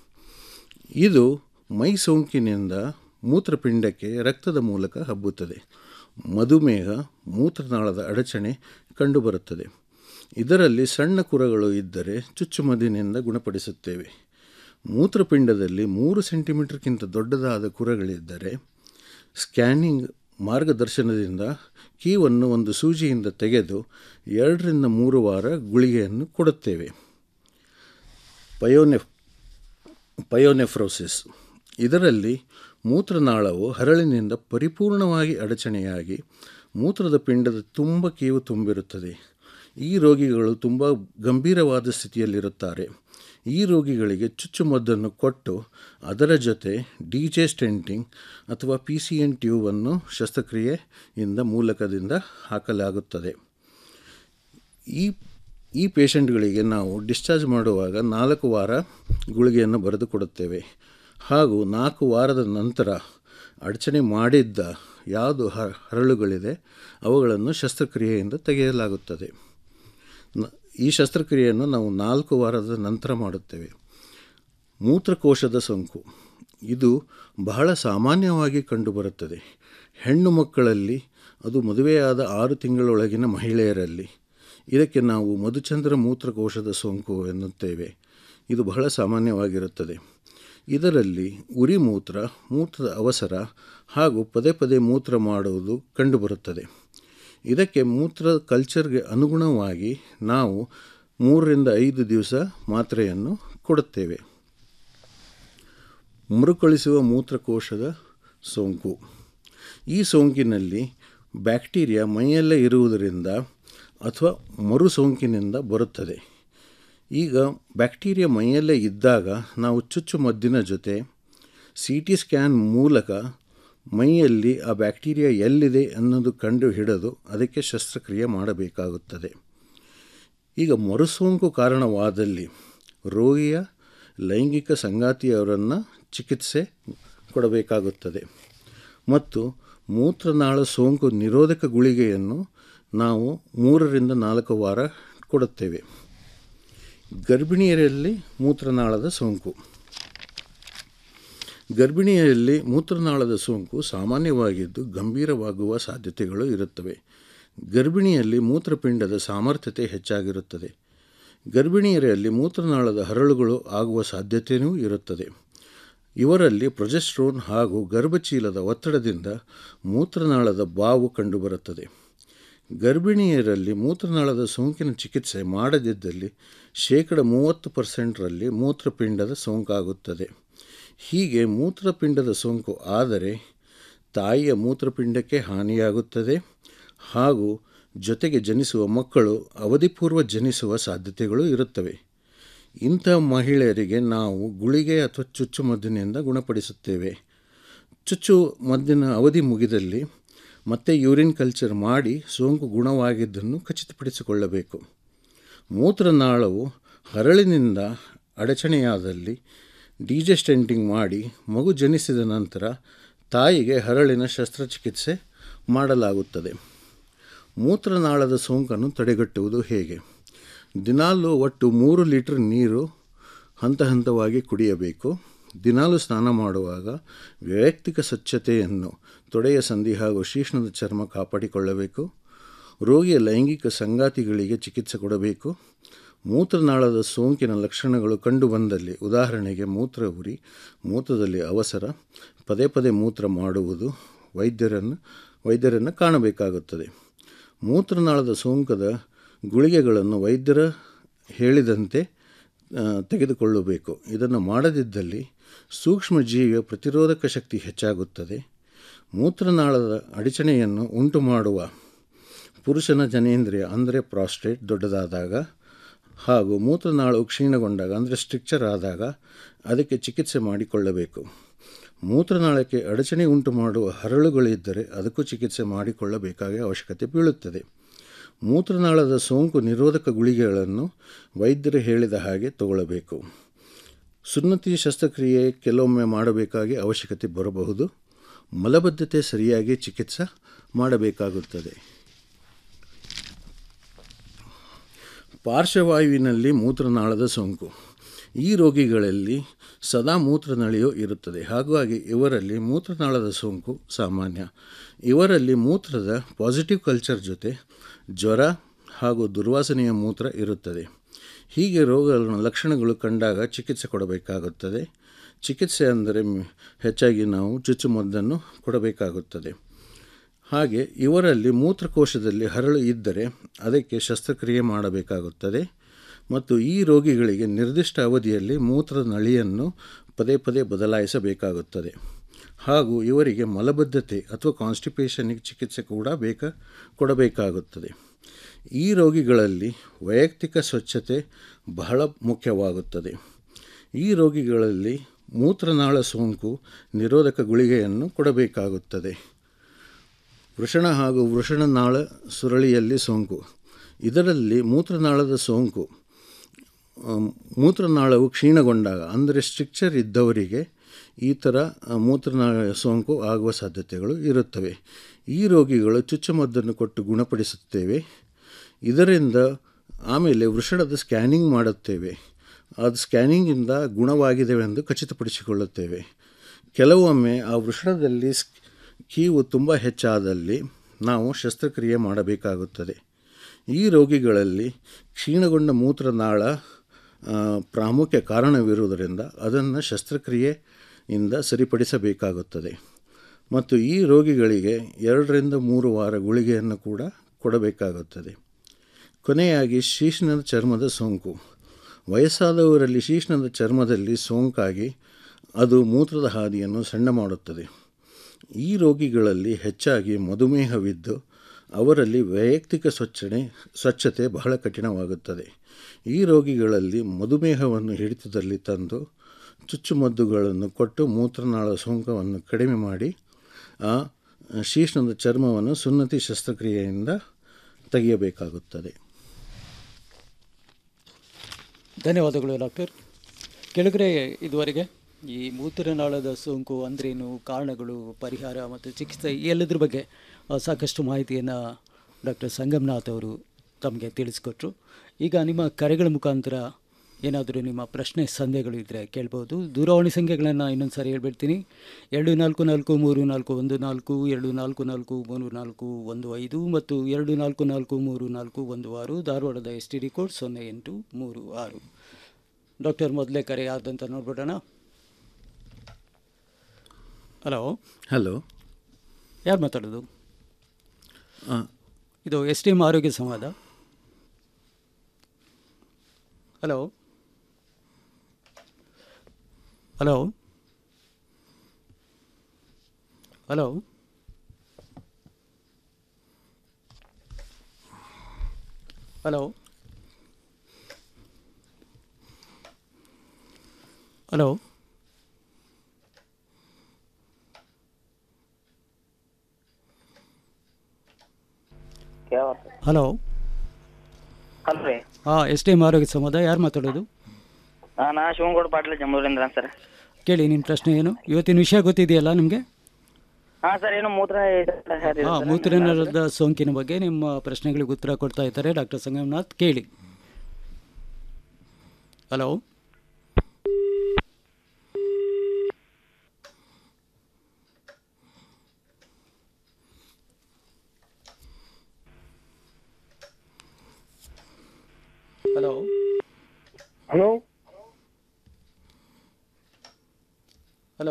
ಇದು ಮೈ ಸೋಂಕಿನಿಂದ ಮೂತ್ರಪಿಂಡಕ್ಕೆ ರಕ್ತದ ಮೂಲಕ ಹಬ್ಬುತ್ತದೆ ಮಧುಮೇಹ ಮೂತ್ರನಾಳದ ಅಡಚಣೆ ಕಂಡುಬರುತ್ತದೆ ಇದರಲ್ಲಿ ಸಣ್ಣ ಕುರಗಳು ಇದ್ದರೆ ಚುಚ್ಚುಮದ್ದಿನಿಂದ ಗುಣಪಡಿಸುತ್ತೇವೆ ಮೂತ್ರಪಿಂಡದಲ್ಲಿ ಮೂರು ಸೆಂಟಿಮೀಟರ್ಗಿಂತ ದೊಡ್ಡದಾದ ಕುರಗಳಿದ್ದರೆ ಸ್ಕ್ಯಾನಿಂಗ್ ಮಾರ್ಗದರ್ಶನದಿಂದ ಕೀವನ್ನು ಒಂದು ಸೂಜಿಯಿಂದ ತೆಗೆದು ಎರಡರಿಂದ ಮೂರು ವಾರ ಗುಳಿಗೆಯನ್ನು ಕೊಡುತ್ತೇವೆ ಪಯೋನೆಫ್ ಪಯೋನೆಫ್ರೋಸಿಸ್ ಇದರಲ್ಲಿ ಮೂತ್ರನಾಳವು ಹರಳಿನಿಂದ ಪರಿಪೂರ್ಣವಾಗಿ ಅಡಚಣೆಯಾಗಿ ಮೂತ್ರದ ಪಿಂಡದ ತುಂಬ ಕೀವು ತುಂಬಿರುತ್ತದೆ ಈ ರೋಗಿಗಳು ತುಂಬ ಗಂಭೀರವಾದ ಸ್ಥಿತಿಯಲ್ಲಿರುತ್ತಾರೆ ಈ ರೋಗಿಗಳಿಗೆ ಚುಚ್ಚುಮದ್ದನ್ನು ಕೊಟ್ಟು ಅದರ ಜೊತೆ ಡಿ ಜೆ ಸ್ಟೆಂಟಿಂಗ್ ಅಥವಾ ಪಿ ಸಿ ಎನ್ ಟ್ಯೂಬನ್ನು ಶಸ್ತ್ರಕ್ರಿಯೆಯಿಂದ ಮೂಲಕದಿಂದ ಹಾಕಲಾಗುತ್ತದೆ ಈ ಈ ಪೇಷಂಟ್ಗಳಿಗೆ ನಾವು ಡಿಸ್ಚಾರ್ಜ್ ಮಾಡುವಾಗ ನಾಲ್ಕು ವಾರ ಗುಳಿಗೆಯನ್ನು ಬರೆದು ಕೊಡುತ್ತೇವೆ ಹಾಗೂ ನಾಲ್ಕು ವಾರದ ನಂತರ ಅಡಚಣೆ ಮಾಡಿದ್ದ ಯಾವುದು ಹ- ಹರಳುಗಳಿದೆ ಅವುಗಳನ್ನು ಶಸ್ತ್ರಕ್ರಿಯೆಯಿಂದ ತೆಗೆಯಲಾಗುತ್ತದೆ ನ- ಈ ಶಸ್ತ್ರಕ್ರಿಯೆಯನ್ನು ನಾವು ನಾಲ್ಕು ವಾರದ ನಂತರ ಮಾಡುತ್ತೇವೆ ಮೂತ್ರಕೋಶದ ಸೋಂಕು ಇದು ಬಹಳ ಸಾಮಾನ್ಯವಾಗಿ ಕಂಡುಬರುತ್ತದೆ ಹೆಣ್ಣು ಮಕ್ಕಳಲ್ಲಿ ಅದು ಮದುವೆಯಾದ ಆರು ತಿಂಗಳೊಳಗಿನ ಮಹಿಳೆಯರಲ್ಲಿ ಇದಕ್ಕೆ ನಾವು ಮಧುಚಂದ್ರ ಮೂತ್ರಕೋಶದ ಸೋಂಕು ಎನ್ನುತ್ತೇವೆ ಇದು ಬಹಳ ಸಾಮಾನ್ಯವಾಗಿರುತ್ತದೆ ಇದರಲ್ಲಿ ಉರಿ ಮೂತ್ರ ಮೂತ್ರದ ಅವಸರ ಹಾಗೂ ಪದೇ ಪದೇ ಮೂತ್ರ ಮಾಡುವುದು ಕಂಡುಬರುತ್ತದೆ ಇದಕ್ಕೆ ಮೂತ್ರ ಕಲ್ಚರ್ಗೆ ಅನುಗುಣವಾಗಿ ನಾವು ಮೂರರಿಂದ ಐದು ದಿವಸ ಮಾತ್ರೆಯನ್ನು ಕೊಡುತ್ತೇವೆ ಮರುಕಳಿಸುವ ಮೂತ್ರಕೋಶದ ಸೋಂಕು ಈ ಸೋಂಕಿನಲ್ಲಿ ಬ್ಯಾಕ್ಟೀರಿಯಾ ಮೈಯಲ್ಲೇ ಇರುವುದರಿಂದ ಅಥವಾ ಮರು ಸೋಂಕಿನಿಂದ ಬರುತ್ತದೆ ಈಗ ಬ್ಯಾಕ್ಟೀರಿಯಾ ಮೈಯಲ್ಲೇ ಇದ್ದಾಗ ನಾವು ಚುಚ್ಚುಮದ್ದಿನ ಜೊತೆ ಸಿ ಟಿ ಸ್ಕ್ಯಾನ್ ಮೂಲಕ ಮೈಯಲ್ಲಿ ಆ ಬ್ಯಾಕ್ಟೀರಿಯಾ ಎಲ್ಲಿದೆ ಅನ್ನೋದು ಕಂಡು ಹಿಡಿದು ಅದಕ್ಕೆ ಶಸ್ತ್ರಕ್ರಿಯೆ ಮಾಡಬೇಕಾಗುತ್ತದೆ ಈಗ ಮರುಸೋಂಕು ಕಾರಣವಾದಲ್ಲಿ ರೋಗಿಯ ಲೈಂಗಿಕ ಸಂಗಾತಿಯವರನ್ನು ಚಿಕಿತ್ಸೆ ಕೊಡಬೇಕಾಗುತ್ತದೆ ಮತ್ತು ಮೂತ್ರನಾಳ ಸೋಂಕು ನಿರೋಧಕ ಗುಳಿಗೆಯನ್ನು ನಾವು ಮೂರರಿಂದ ನಾಲ್ಕು ವಾರ ಕೊಡುತ್ತೇವೆ ಗರ್ಭಿಣಿಯರಲ್ಲಿ ಮೂತ್ರನಾಳದ ಸೋಂಕು ಗರ್ಭಿಣಿಯಲ್ಲಿ ಮೂತ್ರನಾಳದ ಸೋಂಕು ಸಾಮಾನ್ಯವಾಗಿದ್ದು ಗಂಭೀರವಾಗುವ ಸಾಧ್ಯತೆಗಳು ಇರುತ್ತವೆ ಗರ್ಭಿಣಿಯಲ್ಲಿ ಮೂತ್ರಪಿಂಡದ ಸಾಮರ್ಥ್ಯತೆ ಹೆಚ್ಚಾಗಿರುತ್ತದೆ ಗರ್ಭಿಣಿಯರಲ್ಲಿ ಮೂತ್ರನಾಳದ ಹರಳುಗಳು ಆಗುವ ಸಾಧ್ಯತೆಯೂ ಇರುತ್ತದೆ ಇವರಲ್ಲಿ ಪ್ರೊಜೆಸ್ಟ್ರೋನ್ ಹಾಗೂ ಗರ್ಭಚೀಲದ ಒತ್ತಡದಿಂದ ಮೂತ್ರನಾಳದ ಬಾವು ಕಂಡುಬರುತ್ತದೆ ಗರ್ಭಿಣಿಯರಲ್ಲಿ ಮೂತ್ರನಾಳದ ಸೋಂಕಿನ ಚಿಕಿತ್ಸೆ ಮಾಡದಿದ್ದಲ್ಲಿ ಶೇಕಡ ಮೂವತ್ತು ಪರ್ಸೆಂಟ್ರಲ್ಲಿ ಮೂತ್ರಪಿಂಡದ ಸೋಂಕಾಗುತ್ತದೆ ಹೀಗೆ ಮೂತ್ರಪಿಂಡದ ಸೋಂಕು ಆದರೆ ತಾಯಿಯ ಮೂತ್ರಪಿಂಡಕ್ಕೆ ಹಾನಿಯಾಗುತ್ತದೆ ಹಾಗೂ ಜೊತೆಗೆ ಜನಿಸುವ ಮಕ್ಕಳು ಅವಧಿಪೂರ್ವ ಜನಿಸುವ ಸಾಧ್ಯತೆಗಳು ಇರುತ್ತವೆ ಇಂಥ ಮಹಿಳೆಯರಿಗೆ ನಾವು ಗುಳಿಗೆ ಅಥವಾ ಚುಚ್ಚುಮದ್ದಿನಿಂದ ಗುಣಪಡಿಸುತ್ತೇವೆ ಚುಚ್ಚು ಮದ್ದಿನ ಅವಧಿ ಮುಗಿದಲ್ಲಿ ಮತ್ತೆ ಯೂರಿನ್ ಕಲ್ಚರ್ ಮಾಡಿ ಸೋಂಕು ಗುಣವಾಗಿದ್ದನ್ನು ಖಚಿತಪಡಿಸಿಕೊಳ್ಳಬೇಕು ಮೂತ್ರನಾಳವು ಹರಳಿನಿಂದ ಅಡಚಣೆಯಾದಲ್ಲಿ ಡಿಜೆಸ್ಟೆಂಟಿಂಗ್ ಮಾಡಿ ಮಗು ಜನಿಸಿದ ನಂತರ ತಾಯಿಗೆ ಹರಳಿನ ಶಸ್ತ್ರಚಿಕಿತ್ಸೆ ಮಾಡಲಾಗುತ್ತದೆ ಮೂತ್ರನಾಳದ ಸೋಂಕನ್ನು ತಡೆಗಟ್ಟುವುದು ಹೇಗೆ ದಿನಾಲು ಒಟ್ಟು ಮೂರು ಲೀಟರ್ ನೀರು ಹಂತ ಹಂತವಾಗಿ ಕುಡಿಯಬೇಕು ದಿನಾಲು ಸ್ನಾನ ಮಾಡುವಾಗ ವೈಯಕ್ತಿಕ ಸ್ವಚ್ಛತೆಯನ್ನು ತೊಡೆಯ ಸಂಧಿ ಹಾಗೂ ಶೀಷ್ಣದ ಚರ್ಮ ಕಾಪಾಡಿಕೊಳ್ಳಬೇಕು ರೋಗಿಯ ಲೈಂಗಿಕ ಸಂಗಾತಿಗಳಿಗೆ ಚಿಕಿತ್ಸೆ ಕೊಡಬೇಕು ಮೂತ್ರನಾಳದ ಸೋಂಕಿನ ಲಕ್ಷಣಗಳು ಕಂಡುಬಂದಲ್ಲಿ ಉದಾಹರಣೆಗೆ ಮೂತ್ರ ಉರಿ ಮೂತ್ರದಲ್ಲಿ ಅವಸರ ಪದೇ ಪದೇ ಮೂತ್ರ ಮಾಡುವುದು ವೈದ್ಯರನ್ನು ವೈದ್ಯರನ್ನು ಕಾಣಬೇಕಾಗುತ್ತದೆ ಮೂತ್ರನಾಳದ ಸೋಂಕದ ಗುಳಿಗೆಗಳನ್ನು ವೈದ್ಯರ ಹೇಳಿದಂತೆ ಆ, ತೆಗೆದುಕೊಳ್ಳಬೇಕು ಇದನ್ನು ಮಾಡದಿದ್ದಲ್ಲಿ ಸೂಕ್ಷ್ಮ ಜೀವಿಯ ಪ್ರತಿರೋಧಕ ಶಕ್ತಿ ಹೆಚ್ಚಾಗುತ್ತದೆ ಮೂತ್ರನಾಳದ ಅಡಚಣೆಯನ್ನು ಉಂಟು ಮಾಡುವ ಪುರುಷನ ಜನೇಂದ್ರಿಯ ಅಂದರೆ ಪ್ರಾಸ್ಟೇಟ್ ದೊಡ್ಡದಾದಾಗ ಹಾಗೂ ಮೂತ್ರನಾಳವು ಕ್ಷೀಣಗೊಂಡಾಗ ಅಂದರೆ ಸ್ಟ್ರಿಕ್ಚರ್ ಆದಾಗ ಅದಕ್ಕೆ ಚಿಕಿತ್ಸೆ ಮಾಡಿಕೊಳ್ಳಬೇಕು ಮೂತ್ರನಾಳಕ್ಕೆ ಅಡಚಣೆ ಉಂಟು ಮಾಡುವ ಹರಳುಗಳಿದ್ದರೆ ಅದಕ್ಕೂ ಚಿಕಿತ್ಸೆ ಮಾಡಿಕೊಳ್ಳಬೇಕಾಗಿ ಅವಶ್ಯಕತೆ ಬೀಳುತ್ತದೆ ಮೂತ್ರನಾಳದ ಸೋಂಕು ನಿರೋಧಕ ಗುಳಿಗೆಗಳನ್ನು ವೈದ್ಯರು ಹೇಳಿದ ಹಾಗೆ ತಗೊಳ್ಳಬೇಕು ಸುನ್ನತಿ ಶಸ್ತ್ರಕ್ರಿಯೆ ಕೆಲವೊಮ್ಮೆ ಮಾಡಬೇಕಾಗಿ ಅವಶ್ಯಕತೆ ಬರಬಹುದು ಮಲಬದ್ಧತೆ ಸರಿಯಾಗಿ ಚಿಕಿತ್ಸೆ ಮಾಡಬೇಕಾಗುತ್ತದೆ ಪಾರ್ಶ್ವವಾಯುವಿನಲ್ಲಿ ಮೂತ್ರನಾಳದ ಸೋಂಕು ಈ ರೋಗಿಗಳಲ್ಲಿ ಸದಾ ಮೂತ್ರನಳಿಯು ಇರುತ್ತದೆ ಹಾಗಾಗಿ ಇವರಲ್ಲಿ ಮೂತ್ರನಾಳದ ಸೋಂಕು ಸಾಮಾನ್ಯ ಇವರಲ್ಲಿ ಮೂತ್ರದ ಪಾಸಿಟಿವ್ ಕಲ್ಚರ್ ಜೊತೆ ಜ್ವರ ಹಾಗೂ ದುರ್ವಾಸನೆಯ ಮೂತ್ರ ಇರುತ್ತದೆ ಹೀಗೆ ರೋಗಗಳ ಲಕ್ಷಣಗಳು ಕಂಡಾಗ ಚಿಕಿತ್ಸೆ ಕೊಡಬೇಕಾಗುತ್ತದೆ ಚಿಕಿತ್ಸೆ ಅಂದರೆ ಮ್- ಹೆಚ್ಚಾಗಿ ನಾವು ಚುಚ್ಚುಮದ್ದನ್ನು ಕೊಡಬೇಕಾಗುತ್ತದೆ ಹಾಗೆ ಇವರಲ್ಲಿ ಮೂತ್ರಕೋಶದಲ್ಲಿ ಹರಳು ಇದ್ದರೆ ಅದಕ್ಕೆ ಶಸ್ತ್ರಕ್ರಿಯೆ ಮಾಡಬೇಕಾಗುತ್ತದೆ ಮತ್ತು ಈ ರೋಗಿಗಳಿಗೆ ನಿರ್ದಿಷ್ಟ ಅವಧಿಯಲ್ಲಿ ಮೂತ್ರದ ನಳಿಯನ್ನು ಪದೇ ಪದೇ ಬದಲಾಯಿಸಬೇಕಾಗುತ್ತದೆ ಹಾಗೂ ಇವರಿಗೆ ಮಲಬದ್ಧತೆ ಅಥವಾ ಕಾನ್ಸ್ಟಿಪೇಷನ್ಗೆ ಚಿಕಿತ್ಸೆ ಕೂಡ ಬೇಕ ಕೊಡಬೇಕಾಗುತ್ತದೆ ಈ ರೋಗಿಗಳಲ್ಲಿ ವೈಯಕ್ತಿಕ ಸ್ವಚ್ಛತೆ ಬಹಳ ಮುಖ್ಯವಾಗುತ್ತದೆ ಈ ರೋಗಿಗಳಲ್ಲಿ ಮೂತ್ರನಾಳ ಸೋಂಕು ನಿರೋಧಕ ಗುಳಿಗೆಯನ್ನು ಕೊಡಬೇಕಾಗುತ್ತದೆ ವೃಷಣ ಹಾಗೂ ವೃಷಣನಾಳ ಸುರಳಿಯಲ್ಲಿ ಸೋಂಕು ಇದರಲ್ಲಿ ಮೂತ್ರನಾಳದ ಸೋಂಕು ಆ, ಮೂತ್ರನಾಳವು ಕ್ಷೀಣಗೊಂಡಾಗ ಅಂದರೆ ಸ್ಟ್ರಿಕ್ಚರ್ ಇದ್ದವರಿಗೆ ಈ ಥರ ಆ, ಮೂತ್ರನಾಳ ಸೋಂಕು ಆಗುವ ಸಾಧ್ಯತೆಗಳು ಇರುತ್ತವೆ ಈ ರೋಗಿಗಳು ಚುಚ್ಚುಮದ್ದನ್ನು ಕೊಟ್ಟು ಗುಣಪಡಿಸುತ್ತೇವೆ ಇದರಿಂದ ಆಮೇಲೆ ವೃಷಣದ ಸ್ಕ್ಯಾನಿಂಗ್ ಮಾಡುತ್ತೇವೆ ಅದು ಸ್ಕ್ಯಾನಿಂಗಿಂದ ಗುಣವಾಗಿದೆವೆಂದು ಖಚಿತಪಡಿಸಿಕೊಳ್ಳುತ್ತೇವೆ ಕೆಲವೊಮ್ಮೆ ಆ ವೃಷಣದಲ್ಲಿ ಸ್- ಕೀವು ತುಂಬ ಹೆಚ್ಚಾದಲ್ಲಿ ನಾವು ಶಸ್ತ್ರಕ್ರಿಯೆ ಮಾಡಬೇಕಾಗುತ್ತದೆ ಈ ರೋಗಿಗಳಲ್ಲಿ ಕ್ಷೀಣಗೊಂಡ ಮೂತ್ರನಾಳ ಆ, ಪ್ರಾಮುಖ್ಯ ಕಾರಣವಿರುವುದರಿಂದ ಅದನ್ನು ಶಸ್ತ್ರಕ್ರಿಯೆಯಿಂದ ಸರಿಪಡಿಸಬೇಕಾಗುತ್ತದೆ ಮತ್ತು ಈ ರೋಗಿಗಳಿಗೆ ಎರಡರಿಂದ ಮೂರು ವಾರ ಗುಳಿಗೆಯನ್ನು ಕೂಡ ಕೊಡಬೇಕಾಗುತ್ತದೆ ಕೊನೆಯಾಗಿ ಶೀಷ್ಣದ ಚರ್ಮದ ಸೋಂಕು ವಯಸ್ಸಾದವರಲ್ಲಿ ಶೀಷ್ಣದ ಚರ್ಮದಲ್ಲಿ ಸೋಂಕಾಗಿ ಅದು ಮೂತ್ರದ ಹಾದಿಯನ್ನು ಸಣ್ಣ ಮಾಡುತ್ತದೆ ಈ ರೋಗಿಗಳಲ್ಲಿ ಹೆಚ್ಚಾಗಿ ಮಧುಮೇಹವಿದ್ದು ಅವರಲ್ಲಿ ವೈಯಕ್ತಿಕ ಸ್ವಚ್ಛಣೆ ಸ್ವಚ್ಛತೆ ಬಹಳ ಕಠಿಣವಾಗುತ್ತದೆ ಈ ರೋಗಿಗಳಲ್ಲಿ ಮಧುಮೇಹವನ್ನು ಹಿಡಿತದಲ್ಲಿ ತಂದು ಚುಚ್ಚುಮದ್ದುಗಳನ್ನು ಕೊಟ್ಟು ಮೂತ್ರನಾಳ ಸೋಂಕವನ್ನು ಕಡಿಮೆ ಮಾಡಿ ಆ ಶೀಷ್ಣದ ಚರ್ಮವನ್ನು ಸುನ್ನತಿ ಶಸ್ತ್ರಕ್ರಿಯೆಯಿಂದ ತೆಗೆಯಬೇಕಾಗುತ್ತದೆ ಧನ್ಯವಾದಗಳು ಡಾಕ್ಟರ್ ಕೆಳಗರೆ ಇದುವರೆಗೆ ಈ ಮೂತ್ರನಾಳದ ಸೋಂಕು ಅಂದ್ರೇನು ಕಾರಣಗಳು ಪರಿಹಾರ ಮತ್ತು ಚಿಕಿತ್ಸೆ ಈ ಎಲ್ಲದ್ರ ಬಗ್ಗೆ ಆ, ಸಾಕಷ್ಟು ಮಾಹಿತಿಯನ್ನು ಡಾಕ್ಟರ್ ಸಂಗಮ್ನಾಥ್ ಅವರು ತಮಗೆ ತಿಳಿಸ್ಕೊಟ್ರು ಈಗ ನಿಮ್ಮ ಕರೆಗಳ ಮುಖಾಂತರ ಏನಾದರೂ ನಿಮ್ಮ ಪ್ರಶ್ನೆ ಸಂದೇಹಗಳು ಇದ್ದರೆ ಕೇಳ್ಬೋದು ದೂರವಾಣಿ ಸಂಖ್ಯೆಗಳನ್ನು ಇನ್ನೊಂದು ಸಾರಿ ಹೇಳ್ಬಿಡ್ತೀನಿ ಎರಡು ನಾಲ್ಕು ನಾಲ್ಕು ಮೂರು ನಾಲ್ಕು ಒಂದು ನಾಲ್ಕು ಎರಡು ನಾಲ್ಕು ನಾಲ್ಕು ಮೂರು ನಾಲ್ಕು ಒಂದು ಐದು ಮತ್ತು ಎರಡು ನಾಲ್ಕು ನಾಲ್ಕು ಮೂರು ನಾಲ್ಕು ಒಂದು ಆರು ಧಾರವಾಡದ ಎಸ್ ಟಿ ಡಿ ಕೋಡ್ ಸೊನ್ನೆ ಎಂಟು ಮೂರು ಆರು ಡಾಕ್ಟರ್ ಮೊದಲೇ ಕರೆ ಯಾರ್ದಂತ ನೋಡ್ಬಿಡೋಣ ಹಲೋ ಹಲೋ ಯಾರು ಮಾತಾಡೋದು ಹಾಂ ಇದು ಎಸ್ ಟಿ ಎಮ್ ಆರೋಗ್ಯ ಸಂವಾದ hello hello hello hello hello hello ಅಲ್ರಿ ಹಾಂ ಎಸ್ ಟಿ ಎಮ್ ಆರೋಗ್ಯ ಸಂವಾದ ಯಾರು ಮಾತಾಡೋದು ನಾ ಶಿವನಗೌಡ ಪಾಟೀಲ್ ಜಮ್ಮೂರಿಂದ ಸರ್ ಕೇಳಿ ನಿಮ್ಮ ಪ್ರಶ್ನೆ ಏನು ಇವತ್ತಿನ ವಿಷಯ ಗೊತ್ತಿದೆಯಲ್ಲ ನಿಮಗೆ ಹಾ ಸರ್ ಏನು ಮೂತ್ರ ಹಾಂ ಮೂತ್ರನಳದ ಸೋಂಕಿನ ಬಗ್ಗೆ ನಿಮ್ಮ ಪ್ರಶ್ನೆಗಳಿಗೆ ಉತ್ತರ ಕೊಡ್ತಾ ಇದ್ದಾರೆ ಡಾಕ್ಟರ್ ಸಂಗಮನಾಥ್ ಕೇಳಿ hello hello hello hello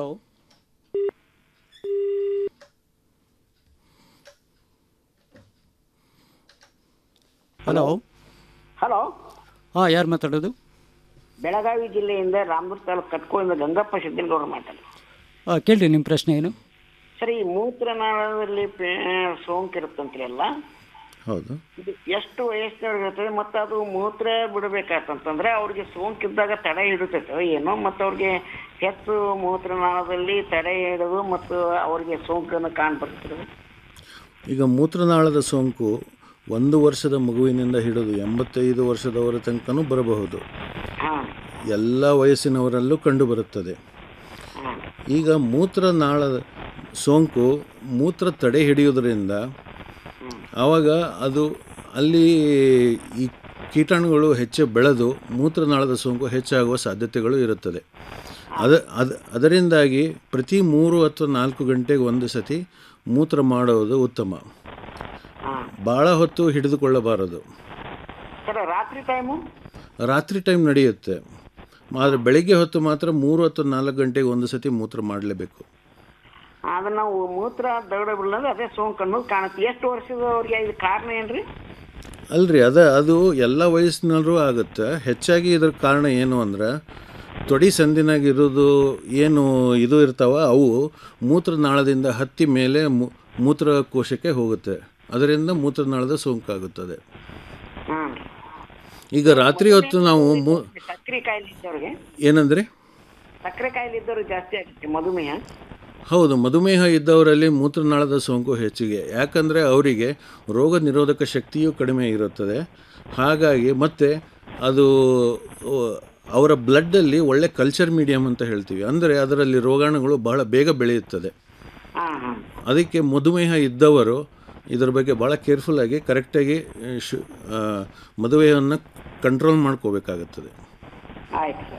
hello hello ಹಾಂ ಯಾರು ಮಾತಾಡೋದು ಬೆಳಗಾವಿ ಜಿಲ್ಲೆಯಿಂದ ರಾಮದುರ್ಗ ತಾಲೂಕು ಕಟ್ಕೋಯಿಂದ ಗಂಗಪ್ಪ ಸಿದ್ದನಗೌಡರು ಮಾತಾಡಿ ಹಾಂ ಕೇಳಿರಿ ನಿಮ್ಮ ಪ್ರಶ್ನೆ ಏನು ಸರ್ ಈ ಮೂತ್ರನಾಳದಲ್ಲಿ ಪೇ- ಸೋಂಕು ಇರುತ್ತಂತ್ರಿ ಅಲ್ಲ ಹೌದು ಇದು ಎಷ್ಟು ವಯಸ್ಸಿನವ್ರಿಗೆ ಇರ್ತದೆ ಮತ್ತು ಅದು ಮೂತ್ರ ಬಿಡಬೇಕಾತಂತಂದ್ರೆ ಅವ್ರಿಗೆ ಸೋಂಕಿದ್ದಾಗ ತಡೆ ಹಿಡಿತೈತೆ ಏನೋ ಮತ್ತು ಅವ್ರಿಗೆ ಹೆಚ್ಚು ಮೂತ್ರನಾಳದಲ್ಲಿ ತಡೆ ಹಿಡಿದು ಮತ್ತು ಅವ್ರಿಗೆ ಸೋಂಕನ್ನು ಕಾಣ್ಬರ್ತದೆ ಈಗ ಮೂತ್ರನಾಳದ ಸೋಂಕು ಒಂದು ವರ್ಷದ ಮಗುವಿನಿಂದ ಹಿಡಿದು ಎಂಬತ್ತೈದು ವರ್ಷದವರ ತನಕನೂ ಬರಬಹುದು ಎಲ್ಲ ವಯಸ್ಸಿನವರಲ್ಲೂ ಕಂಡುಬರುತ್ತದೆ ಈಗ ಮೂತ್ರನಾಳದ ಸೋಂಕು ಮೂತ್ರ ತಡೆ ಹಿಡಿಯುವುದರಿಂದ ಆವಾಗ ಅದು ಅಲ್ಲಿ ಈ ಕೀಟಾಣುಗಳು ಹೆಚ್ಚು ಬೆಳೆದು ಮೂತ್ರನಾಳದ ಸೋಂಕು ಹೆಚ್ಚಾಗುವ ಸಾಧ್ಯತೆಗಳು ಇರುತ್ತದೆ ಅದ ಅದ ಅದರಿಂದಾಗಿ ಪ್ರತಿ ಮೂರು ಅಥವಾ ನಾಲ್ಕು ಗಂಟೆಗೆ ಒಂದು ಸತಿ ಮೂತ್ರ ಮಾಡುವುದು ಉತ್ತಮ ಭಾಳ ಹೊತ್ತು ಹಿಡಿದುಕೊಳ್ಳಬಾರದು ಸರ್ ರಾತ್ರಿ ಟೈಮು ರಾತ್ರಿ ಟೈಮ್ ನಡೆಯುತ್ತೆ ಆದರೆ ಬೆಳಿಗ್ಗೆ ಹೊತ್ತು ಮಾತ್ರ ಮೂರು ಅಥವಾ ನಾಲ್ಕು ಗಂಟೆಗೆ ಒಂದು ಸತಿ ಮೂತ್ರ ಮಾಡಲೇಬೇಕು ಅದನ್ನ ನಾವು ಮೂತ್ರ ದಗಡ ಬಿಡಲ್ಲ ಅದೇ ಸೋಂಕು ಅನ್ನೋದು ಕಾಣುತ್ತೆ ಎಷ್ಟು ವರ್ಷದವ್ರಿಗೆ ಇದು ಕಾರಣ ಏನ್ರಿ ಅಲ್ರಿ ಅದ ಅದು ಎಲ್ಲ ವಯಸ್ಸಿನಲ್ಲೂ ಆಗುತ್ತೆ ಹೆಚ್ಚಾಗಿ ಇದ್ರ ಕಾರಣ ಏನು ಅಂದ್ರೆ ತೊಡಿ ಸಂದಿನಾಗಿರೋದು ಏನು ಇದು ಇರ್ತಾವ ಅವು ಮೂತ್ರನಾಳದಿಂದ ಹತ್ತಿ ಮೇಲೆ ಮೂ- ಮೂತ್ರಕೋಶಕ್ಕೆ ಹೋಗುತ್ತೆ ಅದರಿಂದ ಮೂತ್ರನಾಳದ ಸೋಂಕಾಗುತ್ತದೆ ಈಗ ರಾತ್ರಿ ಹೊತ್ತು ನಾವು ಮೂ- ಸಕ್ಕರೆ ಕಾಯಿಲೆ ಇದ್ದವ್ರಿಗೆ ಏನಂದ್ರೆ ಸಕ್ಕರೆ ಕಾಯಿಲೆ ಇದ್ದವ್ರಿಗೆ ಜಾಸ್ತಿ ಆಗುತ್ತೆ ಮಧುಮೇಹ ಹೌದು ಮಧುಮೇಹ ಇದ್ದವರಲ್ಲಿ ಮೂತ್ರನಾಳದ ಸೋಂಕು ಹೆಚ್ಚಿಗೆ ಯಾಕಂದರೆ ಅವರಿಗೆ ರೋಗ ನಿರೋಧಕ ಶಕ್ತಿಯೂ ಕಡಿಮೆ ಇರುತ್ತದೆ ಹಾಗಾಗಿ ಮತ್ತು ಅದು ಅ, ಅವರ ಬ್ಲಡ್ಡಲ್ಲಿ ಒಳ್ಳೆ ಕಲ್ಚರ್ ಮೀಡಿಯಮ್ ಅಂತ ಹೇಳ್ತೀವಿ ಅಂದರೆ ಅದರಲ್ಲಿ ರೋಗಾಣುಗಳು ಬಹಳ ಬೇಗ ಬೆಳೆಯುತ್ತದೆ ಅದಕ್ಕೆ ಮಧುಮೇಹ ಇದ್ದವರು ಇದರ ಬಗ್ಗೆ ಭಾಳ ಕೇರ್ಫುಲ್ಲಾಗಿ ಕರೆಕ್ಟಾಗಿ ಶು ಆ, ಮಧುಮೇಹವನ್ನು ಕಂಟ್ರೋಲ್ ಮಾಡ್ಕೋಬೇಕಾಗುತ್ತದೆ ಆಯ್ತು sir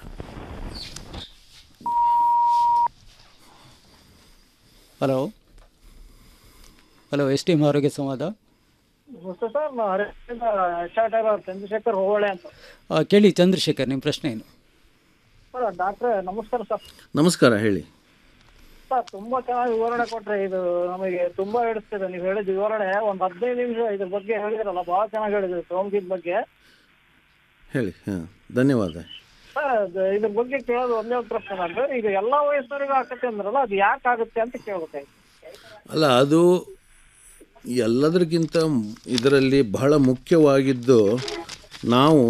hello hello S T M ಆರೋಗ್ಯ ಸಂವಾದ ನಮಸ್ತೆ ಸರ್ ನಾ ಹರಿಯಿಂದ H R tailor Chandrashekhar Hovale ಅಂತ ಆ, ಕೇಳಿ ಚಂದ್ರಶೇಖರ್ ನಿಮ್ಮ ಪ್ರಶ್ನೆ ಏನು ಸರ್ ಡಾಕ್ಟ್ರೆ ನಮಸ್ಕಾರ ಸರ್ ನಮಸ್ಕಾರ ಹೇಳಿ ಸರ್ ತುಂಬಾ ಚೆನ್ನಾಗಿ ವಿವರಣೆ ಕೊಟ್ರೆ ಇದು ನಮಗೆ ತುಂಬಾ ಹಿಡಿಸ್ತಿದೆ ನೀವು ಹೇಳಿದ ವಿವರಣೆ ಒಂದ್ ಹದಿನೈದು ನಿಮಿಷ ಇದ್ರ ಬಗ್ಗೆ ಹೇಳಿದ್ರಲ್ಲ ಬಹಳ ಚೆನ್ನಾಗಿ ಹೇಳಿದ್ರಿ ಸೋಂಕಿನ ಬಗ್ಗೆ ಹೇಳಿ ಹಾಂ ಧನ್ಯವಾದ ಸರ್ ಅದು ಇದ್ರ ಬಗ್ಗೆ ಕೇಳೋದು ಒಂದೇ ಒಂದು ಪ್ರಶ್ನೆ ಅಂದ್ರೆ ಈಗ ಎಲ್ಲಾ ವಯಸ್ಸರಿಗೂ ಆಗತ್ತೆ ಅಂದ್ರಲ್ಲ ಅದು ಯಾಕೆ ಆಗುತ್ತೆ ಅಂತ ಕೇಳ್ಬೇಕಾಯ್ತು ಅಲ್ಲ ಅದು ಎಲ್ಲದಕ್ಕಿಂತ ಇದರಲ್ಲಿ ಬಹಳ ಮುಖ್ಯವಾಗಿದ್ದು ನಾವು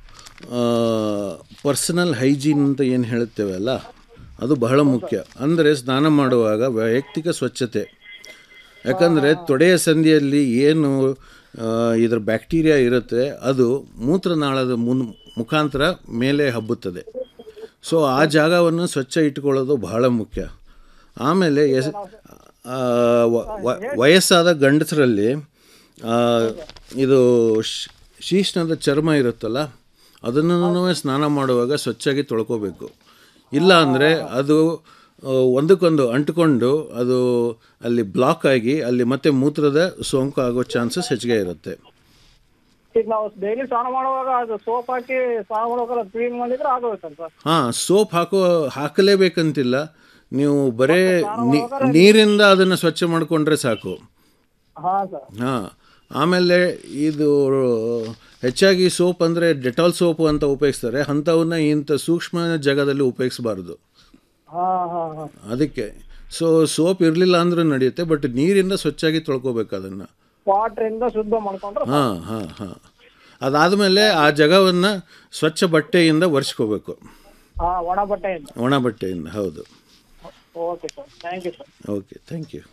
ಪರ್ಸನಲ್ ಹೈಜೀನ್ ಅಂತ ಏನು ಹೇಳುತ್ತೇವೆ ಅಲ್ಲ ಅದು ಬಹಳ ಮುಖ್ಯ ಅಂದರೆ ಸ್ನಾನ ಮಾಡುವಾಗ ವೈಯಕ್ತಿಕ ಸ್ವಚ್ಛತೆ ಯಾಕಂದರೆ ತೊಡೆಯ ಸಂದಿಯಲ್ಲಿ ಏನು ಆ, ಇದರ ಬ್ಯಾಕ್ಟೀರಿಯಾ ಇರುತ್ತೆ ಅದು ಮೂತ್ರನಾಳದ ಮುನ್ ಮುಖಾಂತರ ಮೇಲೆ ಹಬ್ಬುತ್ತದೆ ಸೊ ಆ ಜಾಗವನ್ನು ಸ್ವಚ್ಛ ಇಟ್ಕೊಳ್ಳೋದು ಬಹಳ ಮುಖ್ಯ ಆಮೇಲೆ ಎಸ್ ಆ, ವ- ವ- ವಯಸ್ಸಾದ ಗಂಡಸರಲ್ಲಿ ಆ, ಇದು ಶ್- ಶೀಷ್ಣದ ಚರ್ಮ ಇರುತ್ತಲ್ಲ ಅದನ್ನು ಸ್ನಾನ ಮಾಡುವಾಗ ಸ್ವಚ್ಛಾಗಿ ತೊಳ್ಕೋಬೇಕು ಇಲ್ಲ ಅಂದರೆ ಅದು ಆ, ಒಂದಕ್ಕೊಂದು ಅಂಟ್ಕೊಂಡು ಅದು ಅಲ್ಲಿ ಬ್ಲಾಕ್ ಆಗಿ ಅಲ್ಲಿ ಮತ್ತೆ ಮೂತ್ರದ ಸೋಂಕು ಆಗೋ ಚಾನ್ಸಸ್ ಹೆಚ್ಚಿಗೆ ಇರುತ್ತೆ ಈಗ ನಾವು ಡೈಲಿ ಸ್ನಾನ ಮಾಡುವಾಗ ಅದು ಸೋಪ್ ಹಾಕಿ ಸ್ನಾನ ಮಾಡುವಾಗ ಕ್ಲೀನ್ ಮಾಡಿದ್ರೆ ಆಗೋಗುತ್ತಲ್ಲ ಸರ್ ಹಾಂ ಸೋಪ್ ಹಾಕೋ ಹಾಕಲೇಬೇಕಂತಿಲ್ಲ ನೀವು ಬರೇ ನೀ- ನೀರಿಂದ ಅದನ್ನು ಸ್ವಚ್ಛ ಮಾಡಿಕೊಂಡ್ರೆ ಸಾಕು ಹಾ ಸರ್ ಹಾಂ ಆಮೇಲೆ ಇದು ಹೆಚ್ಚಾಗಿ ಸೋಪ್ ಅಂದರೆ ಡೆಟಾಲ್ ಸೋಪು ಅಂತ ಉಪಯೋಗಿಸ್ತಾರೆ ಅಂಥವನ್ನ ಇಂಥ ಸೂಕ್ಷ್ಮ ಜಾಗದಲ್ಲಿ ಉಪಯೋಗಿಸಬಾರ್ದು ಹಾ ಹಾ ಹಾ ಅದಕ್ಕೆ ಸೊ ಸೋಪ್ ಇರಲಿಲ್ಲ ಅಂದರೂ ನಡೆಯುತ್ತೆ ಬಟ್ ನೀರಿಂದ ಸ್ವಚ್ಛಾಗಿ ತೊಳ್ಕೊಬೇಕು ಅದನ್ನು ವಾಟರ್ ಇಂದ ಶುದ್ಧ ಮಾಡ್ಕೊಂಡ್ರೆ ಹಾಂ ಹಾಂ ಹಾಂ ಅದಾದಮೇಲೆ ಆ ಜಾಗವನ್ನು ಸ್ವಚ್ಛ ಬಟ್ಟೆಯಿಂದ ಒರೆಸ್ಕೋಬೇಕು ಹಾ ಒಣ ಬಟ್ಟೆಯಿಂದ ಒಣ ಬಟ್ಟೆಯಿಂದ ಹೌದು okay sir thank you sir okay thank you